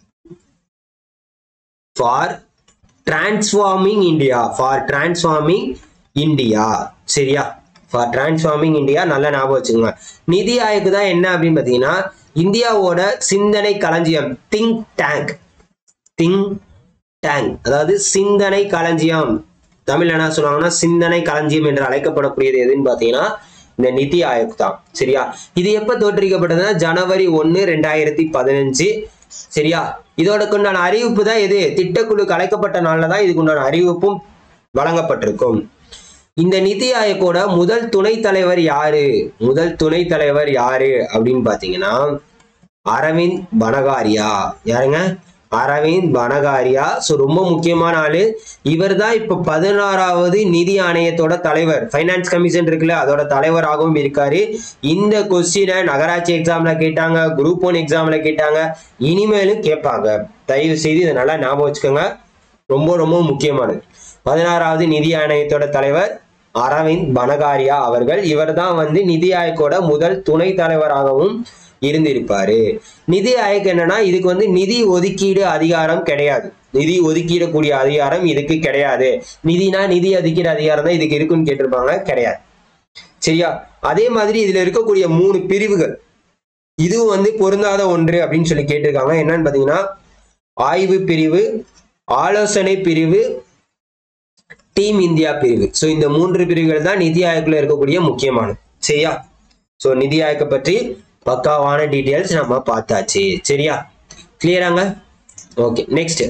[SPEAKER 1] for transforming India for transforming India சரியா ஃபார் டிரான்ஸ்ஃபார்மிங் இந்தியா நல்லா ஞாபகம் வச்சுக்கோங்க நிதி ஆயோக் தான் என்ன அப்படின்னு பார்த்தீங்கன்னா இந்தியாவோட சிந்தனை களஞ்சியம் திங்க் டேங்க் திங்க் டேங்க் அதாவது சிந்தனை களஞ்சியம் தமிழ்ல என்ன சொல்லுவாங்கன்னா சிந்தனை களஞ்சியம் என்று அழைக்கப்படக்கூடியது எதுன்னு பார்த்தீங்கன்னா இந்த நிதி ஆயோக் தான் சரியா இது எப்ப தோற்றுவிக்கப்பட்டதுன்னா ஜனவரி ஒன்னு ரெண்டாயிரத்தி பதினஞ்சு சரியா இதோட உண்டான அறிவிப்பு தான் எது திட்டக்குழு கலைக்கப்பட்ட நாள்ல தான் இதுக்கு உண்டான அறிவிப்பும் வழங்கப்பட்டிருக்கும் இந்த நிதி ஆயோக்கோட முதல் துணைத் தலைவர் யாரு முதல் துணைத் தலைவர் யாரு அப்படின்னு பாத்தீங்கன்னா அரவிந்த் பனகாரியா யாருங்க அரவிந்த் பனகாரியா ஸோ ரொம்ப முக்கியமான ஆளு இவர் தான் இப்ப பதினாறாவது நிதி ஆணையத்தோட தலைவர் ஃபைனான்ஸ் கமிஷன் இருக்குல்ல அதோட தலைவராகவும் இருக்காரு இந்த கொஸ்டினை நகராட்சி எக்ஸாம்ல கேட்டாங்க குரூப் ஒன் எக்ஸாம்ல கேட்டாங்க இனிமேலும் கேட்பாங்க தயவு செய்து இதை நல்லா ஞாபகம் வச்சுக்கோங்க ரொம்ப ரொம்ப முக்கியமானது பதினாறாவது நிதி ஆணையத்தோட தலைவர் அரவிந்த் பனகாரியா அவர்கள் இவர்தான் வந்து நிதி ஆயோக்கோட முதல் துணை தலைவராகவும் இருந்திருப்பாரு நிதி ஆயோக் என்னன்னா இதுக்கு வந்து நிதி ஒதுக்கீடு அதிகாரம் கிடையாது நிதி ஒதுக்கீடக்கூடிய அதிகாரம் இதுக்கு கிடையாது நிதினா நிதி ஒதுக்கீடு அதிகாரம் தான் இதுக்கு இருக்குன்னு கேட்டிருப்பாங்க கிடையாது சரியா அதே மாதிரி இதுல இருக்கக்கூடிய மூணு பிரிவுகள் இதுவும் வந்து பொருந்தாத ஒன்று அப்படின்னு சொல்லி கேட்டிருக்காங்க என்னன்னு பாத்தீங்கன்னா ஆய்வு பிரிவு ஆலோசனை பிரிவு டீம் இந்தியா பிரிவு ஸோ இந்த மூன்று பிரிவுகள் தான் நிதி ஆயோக்ல இருக்கக்கூடிய முக்கியமானது சரியா ஸோ நிதி ஆயோக்க பற்றி பக்காவான டீட்டெயில்ஸ் நம்ம பார்த்தாச்சு சரியா கிளியராங்க ஓகே நெக்ஸ்ட்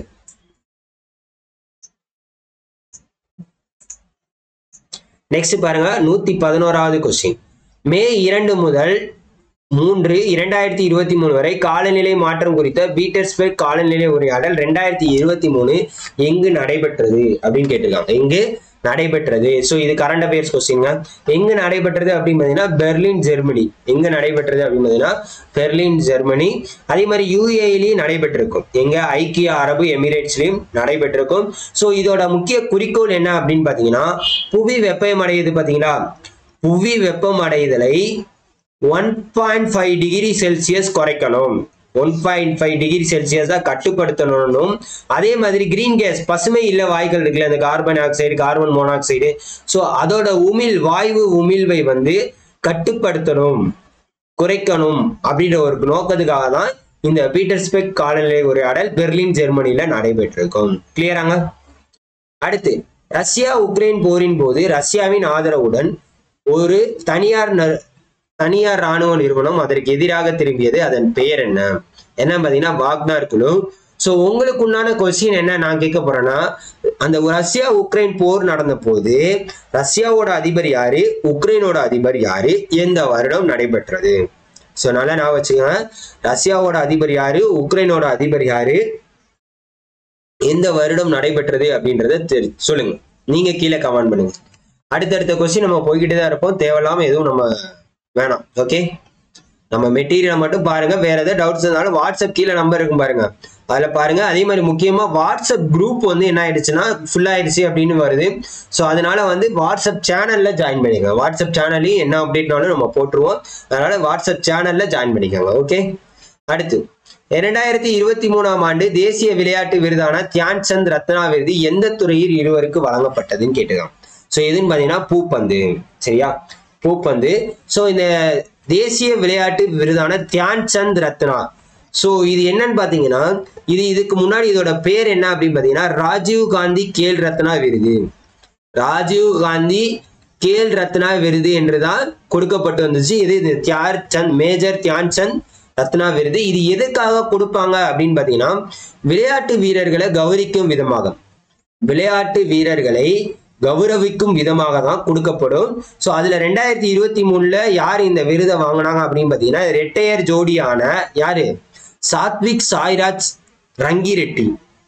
[SPEAKER 1] நெக்ஸ்ட் பாருங்க நூத்தி பதினோராவது கொஸ்டின் மே இரண்டு முதல் மூன்று இரண்டாயிரத்தி இருபத்தி மூணு வரை காலநிலை மாற்றம் குறித்த பீட்டர்ஸ்பெர்க் காலநிலை உரையாடல் ரெண்டாயிரத்தி இருபத்தி மூணு எங்கு நடைபெற்றது அப்படின்னு கேட்டிருக்காங்க எங்கு நடைபெற்றது ஸோ இது கரண்ட் அஃபேர்ஸ் கொஸ்டின்ங்க எங்க நடைபெற்றது அப்படின்னு பார்த்தீங்கன்னா பெர்லின் ஜெர்மனி எங்க நடைபெற்றது அப்படின்னு பார்த்தீங்கன்னா பெர்லின் ஜெர்மனி அதே மாதிரி யூஏலையும் நடைபெற்றிருக்கும் எங்க ஐக்கிய அரபு எமிரேட்ஸ்லையும் நடைபெற்றிருக்கும் ஸோ இதோட முக்கிய குறிக்கோள் என்ன அப்படின்னு பார்த்தீங்கன்னா புவி வெப்பமடையுது பார்த்தீங்களா புவி வெப்பமடைதலை one point five degree Celsius குறைக்கணும் ஒன் பாயிண்ட் ஃபைவ் டிகிரி செல்சியஸா கட்டுப்படுத்தணும் அதே மாதிரி கிரீன் கேஸ் பசுமை இல்ல வாயுக்கள் இருக்குல்ல இந்த carbon oxide carbon monoxide so அதோட உமிழ் வாயு உமிழ்வை வந்து கட்டுப்படுத்தணும் குறைக்கணும் அப்படின்ற ஒரு நோக்கத்துக்காக தான் இந்த பீட்டர்ஸ்பெக் காலநிலை உரையாடல் பெர்லின் ஜெர்மனில நடைபெற்றிருக்கும் கிளியராங்க அடுத்து ரஷ்யா உக்ரைன் போரின் போது ரஷ்யாவின் ஆதரவுடன் ஒரு தனியார் ந- தனியார் ராணுவ நிறுவனம் அதற்கு எதிராக திரும்பியது அதன் பெயர் என்ன என்ன பாத்தீங்கன்னா வாக்னார் குழு ஸோ உங்களுக்கு உண்டான கொஸ்டின் என்ன நான் கேட்க போறேன்னா அந்த ரஷ்யா உக்ரைன் போர் நடந்த போது ரஷ்யாவோட அதிபர் யாரு உக்ரைனோட அதிபர் யாரு எந்த வருடம் நடைபெற்றது ஸோ நல்லா நான் வச்சுக்கோங்க ரஷ்யாவோட அதிபர் யாரு உக்ரைனோட அதிபர் யாரு எந்த வருடம் நடைபெற்றது அப்படின்றத தெரி சொல்லுங்க நீங்க கீழே கமெண்ட் பண்ணுங்க அடுத்தடுத்த கொஸ்டின் நம்ம போய்கிட்டே தான் இருப்போம் தேவையில்லாம எதுவும் நம்ம வேணாம் ஓகே நம்ம மெட்டீரியல் மட்டும் பாருங்க வேற ஏதாவது டவுட்ஸ் இருந்தாலும் வாட்ஸ்அப் கீழே நம்பர் இருக்கும் பாருங்க அதுல பாருங்க அதே மாதிரி முக்கியமா வாட்ஸ்அப் குரூப் வந்து என்ன ஆயிடுச்சுன்னா ஃபுல் ஆயிடுச்சு அப்படின்னு வருது ஸோ அதனால வந்து வாட்ஸ்அப் சேனல்ல ஜாயின் பண்ணிக்கோங்க வாட்ஸ்அப் சேனல்லையும் என்ன அப்டேட்னாலும் நம்ம போட்டுருவோம் அதனால வாட்ஸ்அப் சேனல்ல ஜாயின் பண்ணிக்கோங்க ஓகே அடுத்து இரண்டாயிரத்தி இருபத்தி மூணாம் ஆண்டு தேசிய விளையாட்டு விருதான தியான் சந்த் ரத்னா விருது எந்த துறையில் இருவருக்கு வழங்கப்பட்டதுன்னு கேட்டுக்கலாம் ஸோ எதுன்னு பார்த்தீங்கன்னா பூப்பந்து சரியா பூப்பந்து ஸோ இந்த தேசிய விளையாட்டு விருதான தியான் சந்த் ரத்னா ஸோ இது என்னன்னு பார்த்தீங்கன்னா இது இதுக்கு முன்னாடி இதோட பேர் என்ன அப்படின்னு பார்த்தீங்கன்னா ராஜீவ் காந்தி கேல் ரத்னா விருது ராஜீவ் காந்தி கேல் ரத்னா விருது என்றுதான் கொடுக்கப்பட்டு வந்துச்சு இது இது தியார் சந்த் மேஜர் தியான் சந்த் ரத்னா விருது இது எதுக்காக கொடுப்பாங்க அப்படின்னு பார்த்தீங்கன்னா விளையாட்டு வீரர்களை கௌரிக்கும் விதமாக விளையாட்டு வீரர்களை கௌரவிக்கும் விதமாக தான் கொடுக்கப்படும் ஸோ அதுல ரெண்டாயிரத்தி இருபத்தி மூணுல யார் இந்த விருதை வாங்கினாங்க அப்படின்னு பார்த்தீங்கன்னா ரெட்டையர் ஜோடியான யாரு சாத்விக் சாய்ராஜ் ரங்கிரெட்டி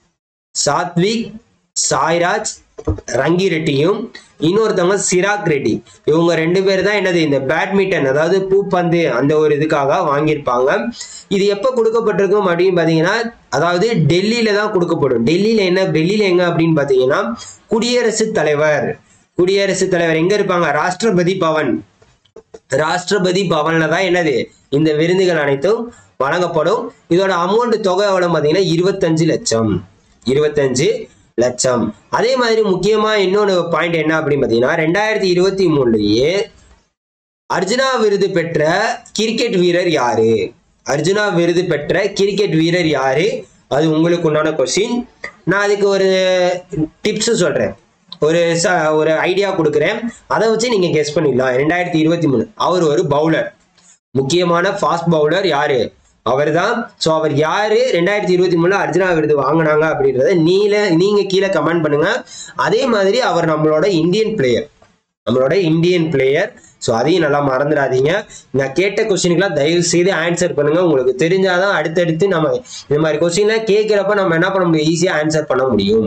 [SPEAKER 1] சாத்விக் சாய்ராஜ் ரங்கிரெட்டியும் இன்னொருத்தவங்க சிராக் ரெட்டி இவங்க ரெண்டு பேர் தான் என்னது இந்த பேட்மிண்டன் அதாவது பூப்பந்து அந்த ஒரு இதுக்காக வாங்கியிருப்பாங்க இது எப்போ கொடுக்கப்பட்டிருக்கும் அப்படின்னு பார்த்தீங்கன்னா அதாவது டெல்லியில தான் கொடுக்கப்படும் டெல்லியில என்ன டெல்லியில எங்க அப்படின்னு பார்த்தீங்கன்னா குடியரசுத் தலைவர் குடியரசுத் தலைவர் எங்க இருப்பாங்க ராஷ்டிரபதி பவன் ராஷ்டிரபதி பவன்ல தான் என்னது இந்த விருதுகள் அனைத்தும் வழங்கப்படும் இதோட அமௌண்ட் தொகை எவ்வளவு பார்த்தீங்கன்னா இருபத்தஞ்சு லட்சம் இருபத்தஞ்சு லட்சம் அதே மாதிரி முக்கியமா இன்னொரு பாயிண்ட் என்ன அப்படின்னு பார்த்தீங்கன்னா ரெண்டாயிரத்தி இருபத்தி மூணுலயே அர்ஜுனா விருது பெற்ற கிரிக்கெட் வீரர் யாரு அர்ஜுனா விருது பெற்ற கிரிக்கெட் வீரர் யாரு அது உங்களுக்கு உண்டான கொஸ்டின் நான் அதுக்கு ஒரு டிப்ஸ் சொல்றேன் ஒரு ச- ஒரு ஐடியா கொடுக்குறேன் அதை வச்சு நீங்க கெஸ் பண்ணிடலாம் ரெண்டாயிரத்தி இருபத்தி மூணு அவர் ஒரு பவுலர் முக்கியமான ஃபாஸ்ட் பவுலர் யாரு அவர்தான் ஸோ அவர் யாரு ரெண்டாயிரத்தி இருபத்தி மூணுல அர்ஜுனா விருது வாங்கினாங்க அப்படின்றத நீல நீங்க கீழே கமெண்ட் பண்ணுங்க அதே மாதிரி அவர் நம்மளோட இந்தியன் பிளேயர் நம்மளோட இந்தியன் பிளேயர் ஸோ அதையும் நல்லா மறந்துடாதீங்க நான் கேட்ட கொஸ்டினுக்குலாம் தயவு செய்து ஆன்சர் பண்ணுங்க உங்களுக்கு தெரிஞ்சாதான் அடுத்தடுத்து நம்ம இந்த மாதிரி கொஸ்டின்லாம் கேட்குறப்ப நம்ம என்ன பண்ண முடியும் ஈஸியாக ஆன்சர் பண்ண முடியும்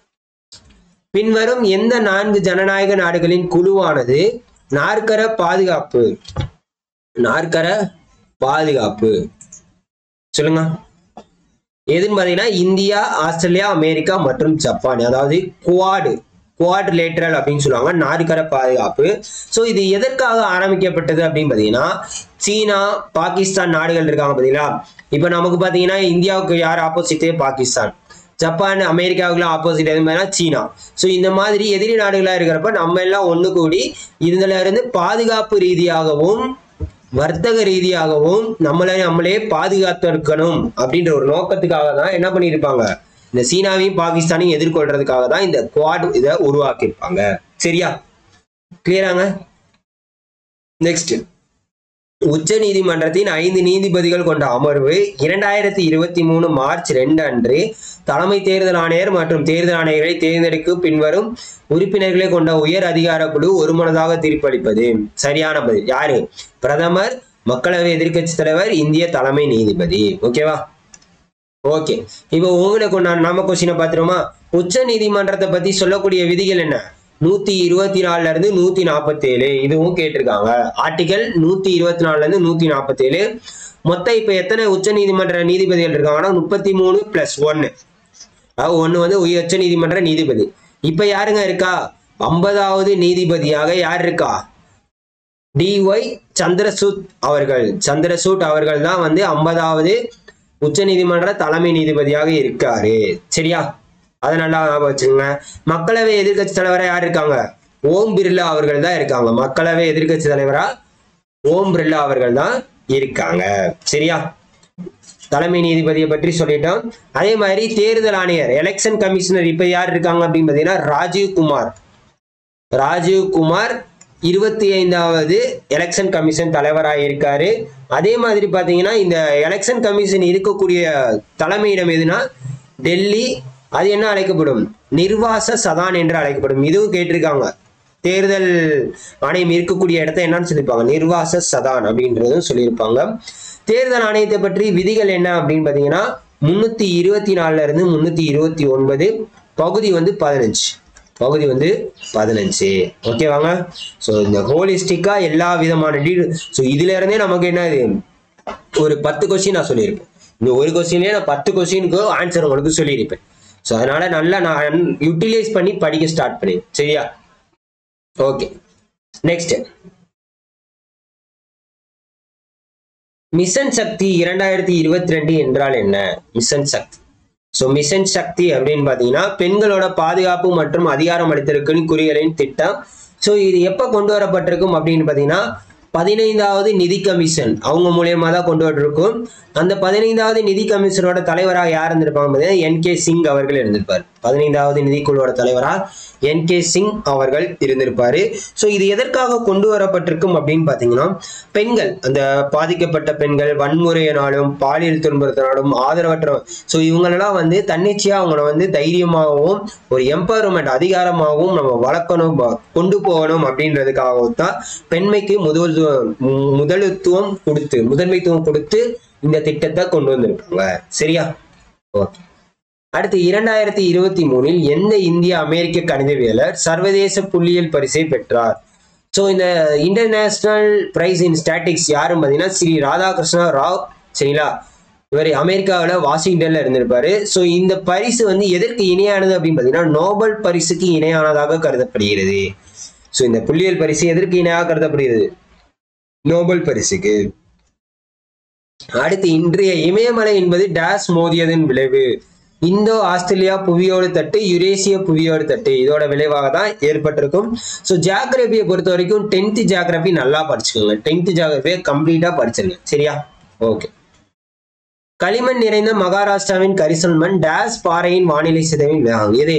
[SPEAKER 1] பின்வரும் எந்த நான்கு ஜனநாயக நாடுகளின் குழுவானது நாற்கர பாதுகாப்பு நாற்கர பாதுகாப்பு சொல்லுங்க எதுன்னு பார்த்தீங்கன்னா இந்தியா ஆஸ்திரேலியா அமெரிக்கா மற்றும் ஜப்பான் அதாவது குவாடு குவாட் லேட்டரல் அப்படின்னு சொல்லுவாங்க நாற்கர பாதுகாப்பு ஸோ இது எதற்காக ஆரம்பிக்கப்பட்டது அப்படின்னு பார்த்தீங்கன்னா சீனா பாகிஸ்தான் நாடுகள் இருக்காங்க பார்த்தீங்களா இப்போ நமக்கு பார்த்தீங்கன்னா இந்தியாவுக்கு யார் ஆப்போசிட்டே பாகிஸ்தான் ஜப்பான் அமெரிக்காவுக்குலாம் ஆப்போசிட் எது மாதிரினா சீனா ஸோ இந்த மாதிரி எதிரி நாடுகளாக இருக்கிறப்ப நம்ம எல்லாம் ஒன்று கூடி இதுல இருந்து பாதுகாப்பு ரீதியாகவும் வர்த்தக ரீதியாகவும் நம்மளை நம்மளே பாதுகாத்து இருக்கணும் அப்படின்ற ஒரு நோக்கத்துக்காக தான் என்ன பண்ணியிருப்பாங்க இந்த சீனாவையும் பாகிஸ்தானையும் எதிர்கொள்றதுக்காக தான் இந்த குவாட் இதை உருவாக்கியிருப்பாங்க சரியா கிளியராங்க நெக்ஸ்ட் உச்ச நீதிமன்றத்தின் ஐந்து நீதிபதிகள் கொண்ட அமர்வு இரண்டாயிரத்தி இருபத்தி மூணு மார்ச் ரெண்டு அன்று தலைமை தேர்தல் ஆணையர் மற்றும் தேர்தல் ஆணையர்களை தேர்ந்தெடுக்க பின்வரும் உறுப்பினர்களை கொண்ட உயர் அதிகார குழு ஒருமனதாக தீர்ப்பளிப்பது சரியான பதில் யாரு பிரதமர் மக்களவை எதிர்க்கட்சி தலைவர் இந்திய தலைமை நீதிபதி ஓகேவா ஓகே இப்போ உங்களுக்கு நான் நம்ம கொஸ்டினை பார்த்துருமா உச்ச நீதிமன்றத்தை பத்தி சொல்லக்கூடிய விதிகள் என்ன நூத்தி இருபத்தி நாலுல இருந்து நூத்தி நாற்பத்தி ஏழு இதுவும் கேட்டிருக்காங்க ஆர்டிகல் நூத்தி இருபத்தி நாலுல இருந்து நூத்தி நாற்பத்தி ஏழு மொத்தம் இப்ப எத்தனை உச்ச நீதிமன்ற நீதிபதிகள் இருக்காங்கன்னா முப்பத்தி மூணு பிளஸ் ஒன்னு அதாவது ஒண்ணு வந்து உயர் உச்ச நீதிமன்ற நீதிபதி இப்ப யாருங்க இருக்கா ஐம்பதாவது நீதிபதியாக யார் இருக்கா டிஒய் சந்திரசூட் அவர்கள் சந்திரசூட் அவர்கள் தான் வந்து ஐம்பதாவது உச்சநீதிமன்ற தலைமை நீதிபதியாக இருக்காரு சரியா அதை நல்லா ஞாபகம் வச்சுங்க மக்களவை எதிர்க்கட்சி தலைவரா யார் இருக்காங்க ஓம் பிர்லா அவர்கள் தான் இருக்காங்க மக்களவை எதிர்க்கட்சி தலைவரா ஓம் பிர்லா அவர்கள் தான் இருக்காங்க சரியா தலைமை நீதிபதியை பற்றி சொல்லிட்டோம் அதே மாதிரி தேர்தல் ஆணையர் எலெக்ஷன் கமிஷனர் இப்ப யார் இருக்காங்க அப்படின்னு பார்த்தீங்கன்னா ராஜீவ் குமார் ராஜீவ் குமார் இருபத்தி ஐந்தாவது எலெக்ஷன் கமிஷன் தலைவராக இருக்காரு அதே மாதிரி பார்த்தீங்கன்னா இந்த எலெக்ஷன் கமிஷன் இருக்கக்கூடிய தலைமையிடம் எதுனா டெல்லி அது என்ன அழைக்கப்படும் நிர்வாச சதான் என்று அழைக்கப்படும் இதுவும் கேட்டிருக்காங்க தேர்தல் ஆணையம் இருக்கக்கூடிய இடத்த என்னன்னு சொல்லியிருப்பாங்க நிர்வாச சதான் அப்படின்றதும் சொல்லியிருப்பாங்க தேர்தல் ஆணையத்தை பற்றி விதிகள் என்ன அப்படின்னு பார்த்தீங்கன்னா முன்னூத்தி இருபத்தி நாலுல இருந்து முன்னூத்தி இருபத்தி ஒன்பது பகுதி வந்து பதினஞ்சு பகுதி வந்து பதினஞ்சு ஓகேவாங்க ஸோ இந்த ஹோலிஸ்டிக்கா எல்லா விதமான டீ ஸோ இதுல இருந்தே நமக்கு என்னது ஒரு பத்து கொஸ்டின் நான் சொல்லியிருப்பேன் இந்த ஒரு கொஸ்டின்லேயே நான் பத்து கொஸ்டினுக்கு ஆன்சர் உங்களுக்கு சொல்லியிருப்பேன் ஸோ அதனால நல்லா நான் யூட்டிலைஸ் பண்ணி படிக்க ஸ்டார்ட் பண்ணி சரியா ஓகே நெக்ஸ்ட் மிஷன் சக்தி இரண்டாயிரத்தி இருபத்தி ரெண்டு என்றால் என்ன mission Shakti so mission Shakti அப்படின்னு பார்த்தீங்கன்னா பெண்களோட பாதுகாப்பு மற்றும் அதிகாரம் அளித்தலுக்கு குறிகளின் திட்டம் ஸோ இது எப்போ கொண்டு வரப்பட்டிருக்கும் அப்படின்னு பார்த்தீங்கன்னா பதினைந்தாவது நிதி கமிஷன் அவங்க மூலியமா தான் கொண்டு வந்திருக்கும் அந்த பதினைந்தாவது நிதி கமிஷனோட தலைவராக யார் இருந்திருப்பாங்க பார்த்தீங்கன்னா என் கே சிங் அவர்கள் இருந்திருப்பார் பதினைந்தாவது நிதிக்குழுவோட தலைவராக என் கே சிங் அவர்கள் இருந்திருப்பாரு ஸோ இது எதற்காக கொண்டு வரப்பட்டிருக்கும் அப்படின்னு பார்த்தீங்கன்னா பெண்கள் அந்த பாதிக்கப்பட்ட பெண்கள் வன்முறையினாலும் பாலியல் துன்புறுத்தினாலும் ஆதரவற்ற ஸோ இவங்களெல்லாம் வந்து தன்னிச்சையாக அவங்கள வந்து தைரியமாகவும் ஒரு எம்பவர்மெண்ட் அதிகாரமாகவும் நம்ம வளர்க்கணும் ப- கொண்டு போகணும் அப்படின்றதுக்காகவும் தான் பெண்மைக்கு முதல்துவம் மு- முதலுத்துவம் கொடுத்து முதன்மைத்துவம் கொடுத்து இந்த திட்டத்தை கொண்டு வந்திருக்காங்க சரியா ஓகே அடுத்து இரண்டாயிரத்தி இருபத்தி மூணில் எந்த இந்திய அமெரிக்க கணிதவியலர் சர்வதேச புள்ளியியல் பரிசை பெற்றார் ஸோ இந்த இன்டர்நேஷனல் பிரைஸ் இன் ஸ்டாட்டிக்ஸ் யாரும் பார்த்தீங்கன்னா ஸ்ரீ ராதாகிருஷ்ணா ராவ் சரிங்களா இவர் அமெரிக்காவில் வாஷிங்டன்ல இருந்திருப்பாரு ஸோ இந்த பரிசு வந்து எதற்கு இணையானது அப்படின்னு பார்த்தீங்கன்னா நோபல் பரிசுக்கு இணையானதாக கருதப்படுகிறது ஸோ இந்த புள்ளியியல் பரிசு எதற்கு இணையாக கருதப்படுகிறது நோபல் பரிசுக்கு அடுத்து இன்றைய இமயமலை என்பது டேஸ் மோதியதன் விளைவு இந்தோ ஆஸ்திரேலியா புவியோடு தட்டு யுரேசிய புவியோடு தட்டு இதோட விளைவாக தான் ஏற்பட்டிருக்கும் ஸோ ஜியாகிரபியை பொறுத்த வரைக்கும் டென்த்து ஜியாகிரபி நல்லா படிச்சுக்கோங்க டென்த்து ஜியாகிரபியை கம்ப்ளீட்டாக படிச்சிருங்க சரியா ஓகே களிமண் நிறைந்த மகாராஷ்டிராவின் கரிசல் மண் டேஸ் பாறையின் வானிலை சிதைவின் விளைவாகும் எது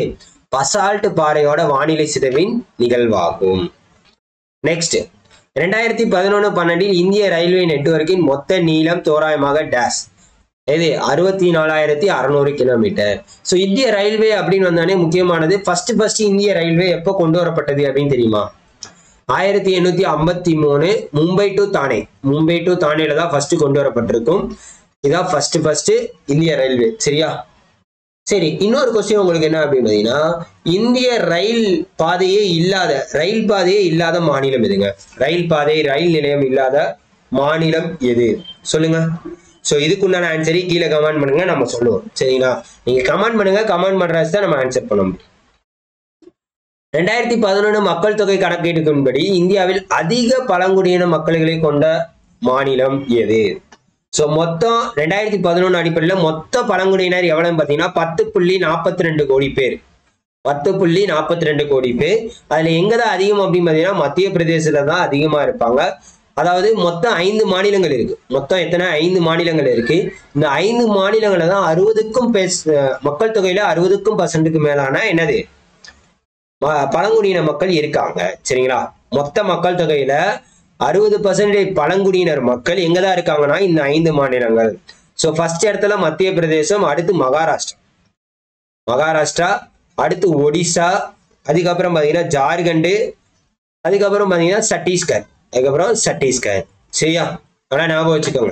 [SPEAKER 1] பசால்ட் பாறையோட வானிலை சிதைவின் நிகழ்வாகும் நெக்ஸ்ட் ரெண்டாயிரத்தி பதினொன்று பன்னெண்டில் இந்திய ரயில்வே நெட்வொர்க்கின் மொத்த நீளம் தோராயமாக டேஷ் இது அறுபத்தி நாலாயிரத்தி அறநூறு கிலோமீட்டர் ஸோ இந்திய ரயில்வே அப்படின்னு வந்தானே முக்கியமானது ஃபர்ஸ்ட் ஃபர்ஸ்ட் இந்திய ரயில்வே எப்போ கொண்டு வரப்பட்டது அப்படின்னு தெரியுமா ஆயிரத்தி எண்ணூத்தி ஐம்பத்தி மூணு மும்பை டு தானே மும்பை டு தானேல தான் ஃபர்ஸ்ட் கொண்டு வரப்பட்டிருக்கும் இதான் ஃபர்ஸ்ட் ஃபர்ஸ்ட் இந்திய ரயில்வே சரியா சரி இன்னொரு கொஸ்டின் உங்களுக்கு என்ன அப்படின்னு பார்த்தீங்கன்னா இந்திய ரயில் பாதையே இல்லாத ரயில் பாதையே இல்லாத மாநிலம் எதுங்க ரயில் பாதை ரயில் நிலையம் இல்லாத மாநிலம் எது சொல்லுங்க ஸோ இதுக்குண்டான ஆன்சரை கீழே கமெண்ட் பண்ணுங்க நம்ம சொல்லுவோம் சரிங்களா நீங்க கமெண்ட் பண்ணுங்க கமெண்ட் பண்றது தான் நம்ம ஆன்சர் பண்ண முடியும் ரெண்டாயிரத்தி பதினொன்று மக்கள் தொகை கணக்கீட்டுக்குன்படி இந்தியாவில் அதிக பழங்குடியின மக்களை கொண்ட மாநிலம் எது ஸோ மொத்தம் ரெண்டாயிரத்தி பதினொன்று அடிப்படையில் மொத்த பழங்குடியினர் எவ்வளவுன்னு பார்த்தீங்கன்னா பத்து புள்ளி நாற்பத்தி ரெண்டு கோடி பேர் பத்து புள்ளி நாற்பத்தி ரெண்டு கோடி பேர் அதில் எங்கே தான் அதிகம் அப்படின்னு பார்த்தீங்கன்னா மத்திய பிரதேசத்தில் தான் அதிகமாக இருப்பாங்க அதாவது மொத்தம் ஐந்து மாநிலங்கள் இருக்கு மொத்தம் எத்தனை ஐந்து மாநிலங்கள் இருக்கு இந்த ஐந்து மாநிலங்களில் தான் அறுபதுக்கும் பேஸ் மக்கள் தொகையில அறுபதுக்கும் பர்சன்ட்டுக்கு மேலான என்னது ம- பழங்குடியின மக்கள் இருக்காங்க சரிங்களா மொத்த மக்கள் தொகையில அறுபது பர்சன்டேஜ் பழங்குடியினர் மக்கள் எங்க தான் இருக்காங்கன்னா இந்த ஐந்து மாநிலங்கள் ஸோ ஃபர்ஸ்ட் இடத்துல மத்திய பிரதேசம் அடுத்து மகாராஷ்டிரா மகாராஷ்டிரா அடுத்து ஒடிசா அதுக்கப்புறம் பார்த்தீங்கன்னா ஜார்க்கண்டு அதுக்கப்புறம் பார்த்தீங்கன்னா சத்தீஸ்கர் அதுக்கப்புறம் சத்தீஸ்கர் சரியா ஆனால் ஞாபகம் வச்சுக்கோங்க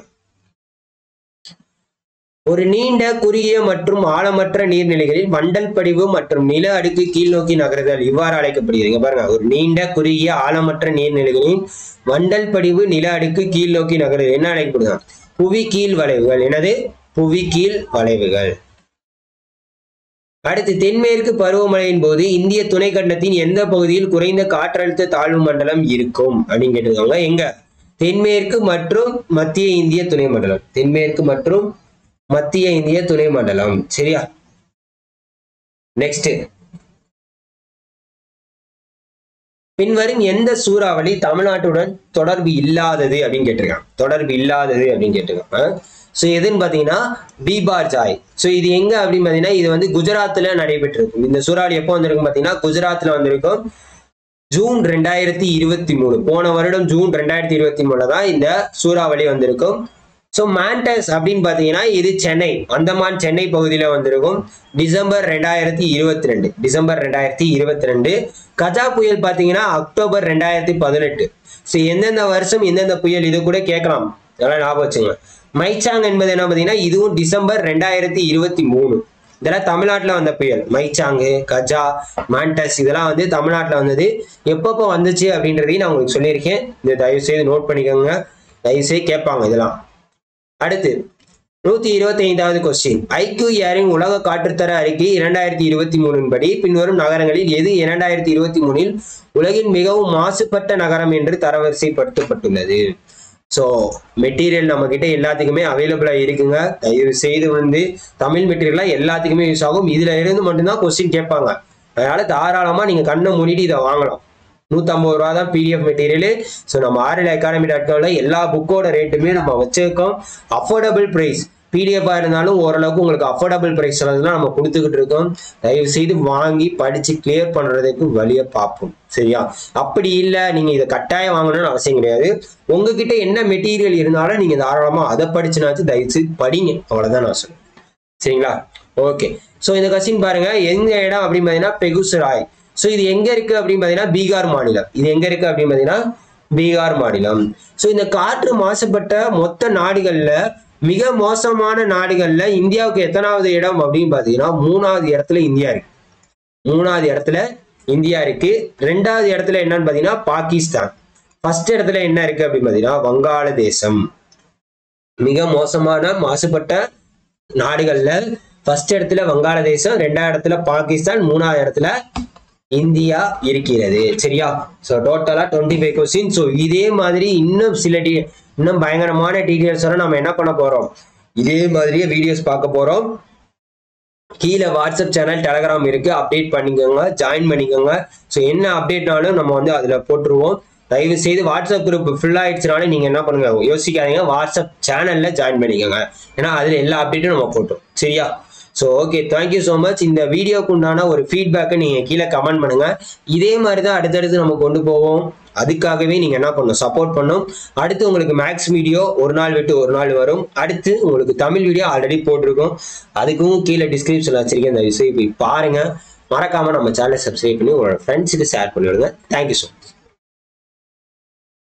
[SPEAKER 1] ஒரு நீண்ட குறுகிய மற்றும் ஆழமற்ற நீர்நிலைகளில் வண்டல் படிவு மற்றும் நில அடுக்கு கீழ்நோக்கி நகருதல் இவ்வாறு அழைக்கப்படுகிறது இங்க பாருங்க ஒரு நீண்ட குறுகிய ஆழமற்ற நீர்நிலைகளில் வண்டல் படிவு நில அடுக்கு கீழ்நோக்கி நகருதல் என்ன அழைக்கப்படுது புவி கீழ் வளைவுகள் என்னது புவி கீழ் வளைவுகள் அடுத்து தென்மேற்கு பருவமழையின் போது இந்திய துணைக்கண்டத்தின் எந்த பகுதியில் குறைந்த காற்றழுத்த தாழ்வு மண்டலம் இருக்கும் அப்படின்னு கேட்டிருக்காங்க எங்க தென்மேற்கு மற்றும் மத்திய இந்திய துணை மண்டலம் தென்மேற்கு மற்றும் மத்திய இந்திய துணை மண்டலம் சரியா நெக்ஸ்ட் பின்வரும் எந்த சூறாவளி தமிழ்நாட்டுடன் தொடர்பு இல்லாதது அப்படின்னு கேட்டிருக்காங்க தொடர்பு இல்லாதது அப்படின்னு கேட்டிருக்காங்க ஸோ எதுன்னு பார்த்தீங்கன்னா பீபார் ஜாய் ஸோ இது எங்க அப்படின்னு பார்த்தீங்கன்னா இது வந்து குஜராத்தில் நடைபெற்றிருக்கும் இந்த சூறாவளி எப்போ வந்திருக்கும் பார்த்தீங்கன்னா குஜராத்தில் வந்திருக்கும் ஜூன் ரெண்டாயிரத்தி இருபத்தி மூணு போன வருடம் ஜூன் ரெண்டாயிரத்தி இருபத்தி மூணுல தான் இந்த சூறாவளி வந்திருக்கும் ஸோ மாண்டஸ் அப்படின்னு பார்த்தீங்கன்னா இது சென்னை அந்தமான் சென்னை பகுதியில் வந்திருக்கும் டிசம்பர் ரெண்டாயிரத்தி இருபத்தி ரெண்டு டிசம்பர் ரெண்டாயிரத்தி இருபத்தி ரெண்டு கஜா புயல் பார்த்தீங்கன்னா அக்டோபர் ரெண்டாயிரத்தி பதினெட்டு ஸோ எந்தெந்த வருஷம் எந்தெந்த புயல் இது கூட கேட்கலாம் அதெல்லாம் ஞாபகம் வச்சுங்க மைச்சாங் என்பது என்ன பார்த்தீங்கன்னா இதுவும் டிசம்பர் ரெண்டாயிரத்தி இருபத்தி மூணு இதெல்லாம் தமிழ்நாட்டில் வந்த புயல் மைச்சாங்கு கஜா மாண்டஸ் இதெல்லாம் வந்து தமிழ்நாட்டில் வந்தது எப்பப்போ வந்துச்சு அப்படின்றதையும் நான் உங்களுக்கு சொல்லியிருக்கேன் இந்த தயவு செய்து நோட் பண்ணிக்கோங்க தயவு செய்து கேட்பாங்க இதெல்லாம் அடுத்து நூத்தி இருபத்தி ஐந்தாவது கொஸ்டின் ஐக்யூ ஏரின் உலக காற்றுத்தர அறிக்கை இரண்டாயிரத்தி இருபத்தி மூணின் படி பின்வரும் நகரங்களில் எது இரண்டாயிரத்தி இருபத்தி மூணில் உலகின் மிகவும் மாசுபட்ட நகரம் என்று தரவரிசைப்படுத்தப்பட்டுள்ளது ஸோ மெட்டீரியல் நம்ம கிட்ட எல்லாத்துக்குமே அவைலபிளாக இருக்குங்க தயவு செய்து வந்து தமிழ் மெட்டீரியலாக எல்லாத்துக்குமே யூஸ் ஆகும் இதுல இருந்து மட்டும்தான் கொஸ்டின் கேட்பாங்க அதனால தாராளமாக நீங்கள் கண்ணை மூடிட்டு இதை வாங்கலாம் நூற்றம்பது ரூபா தான் பிடிஎஃப் மெட்டீரியலு ஸோ நம்ம ஆர்எல் அகாடமி டாட் காம்ல எல்லா புக்கோட ரேட்டுமே நம்ம வச்சிருக்கோம் அஃபோர்டபுள் ப்ரைஸ் பிடிஎஃபாக இருந்தாலும் ஓரளவுக்கு உங்களுக்கு அஃபோர்டபுள் ப்ரைஸ் தான் நம்ம கொடுத்துக்கிட்டு இருக்கோம் தயவு செய்து வாங்கி படித்து கிளியர் பண்ணுறதுக்கு வழியை பார்ப்போம் சரியா அப்படி இல்லை நீங்கள் இதை கட்டாயம் வாங்கணும்னு அவசியம் கிடையாது உங்ககிட்ட என்ன மெட்டீரியல் இருந்தாலும் நீங்கள் தாராளமாக அதை படிச்சுனாச்சும் தயவு செய்து படிங்க அவ்வளோதான் நான் சொல்லுவேன் சரிங்களா ஓகே ஸோ இந்த கொஸ்டின் பாருங்க எங்க இடம் அப்படின்னு பார்த்தீங்கன்னா பெகுசராய் ஸோ இது எங்க இருக்கு அப்படின்னு பார்த்தீங்கன்னா பீகார் மாநிலம் இது எங்க இருக்கு அப்படின்னு பார்த்தீங்கன்னா பீகார் மாநிலம் ஸோ இந்த காற்று மாசுபட்ட மொத்த நாடுகள்ல மிக மோசமான நாடுகள்ல இந்தியாவுக்கு எத்தனாவது இடம் அப்படின்னு பார்த்தீங்கன்னா மூணாவது இடத்துல இந்தியா இருக்கு மூணாவது இடத்துல இந்தியா இருக்கு ரெண்டாவது இடத்துல என்னன்னு பார்த்தீங்கன்னா பாகிஸ்தான் ஃபர்ஸ்ட் இடத்துல என்ன இருக்கு அப்படின்னு பார்த்தீங்கன்னா வங்காளதேசம் மிக மோசமான மாசுபட்ட நாடுகள்ல ஃபர்ஸ்ட் இடத்துல வங்காளதேசம் ரெண்டாவது இடத்துல பாகிஸ்தான் மூணாவது இடத்துல இந்தியா இருக்கிறது சரியா ஸோ டோட்டலா டுவெண்ட்டி ஃபைவ் கொஸ்டின் ஸோ இதே மாதிரி இன்னும் சில டி இன்னும் பயங்கரமான டீட்டெயில்ஸ் எல்லாம் நம்ம என்ன பண்ண போறோம் இதே மாதிரியே வீடியோஸ் பார்க்க போறோம் கீழே வாட்ஸ்அப் சேனல் டெலகிராம் இருக்கு அப்டேட் பண்ணிக்கோங்க ஜாயின் பண்ணிக்கோங்க ஸோ என்ன அப்டேட்னாலும் நம்ம வந்து அதில் போட்டுருவோம் தயவு செய்து வாட்ஸ்அப் குரூப் ஃபுல் ஆயிடுச்சுனாலும் நீங்க என்ன பண்ணுங்க யோசிக்காதீங்க வாட்ஸ்அப் சேனல்ல ஜாயின் பண்ணிக்கோங்க ஏன்னா அதுல எல்லா அப்டேட்டும் நம்ம போட்டோம் சரியா so okay thank you so much இந்த வீடியோக்கு உண்டான ஒரு ஃபீட்பேக்கை நீங்கள் கீழே கமெண்ட் பண்ணுங்க இதே மாதிரி தான் அடுத்தடுத்து நம்ம கொண்டு போவோம் அதுக்காகவே நீங்கள் என்ன பண்ணணும் சப்போர்ட் பண்ணும் அடுத்து உங்களுக்கு மேக்ஸ் வீடியோ ஒரு நாள் விட்டு ஒரு நாள் வரும் அடுத்து உங்களுக்கு தமிழ் வீடியோ ஆல்ரெடி போட்டிருக்கோம் அதுக்கும் கீழே டிஸ்கிரிப்ஷனில் வச்சிருக்கேன் இந்த விஷயம் போய் பாருங்க மறக்காம நம்ம சேனலை சப்ஸ்கிரைப் பண்ணி உங்களோட ஃப்ரெண்ட்ஸுக்கு ஷேர் பண்ணி விடுங்க தேங்க்யூ ஸோ மச்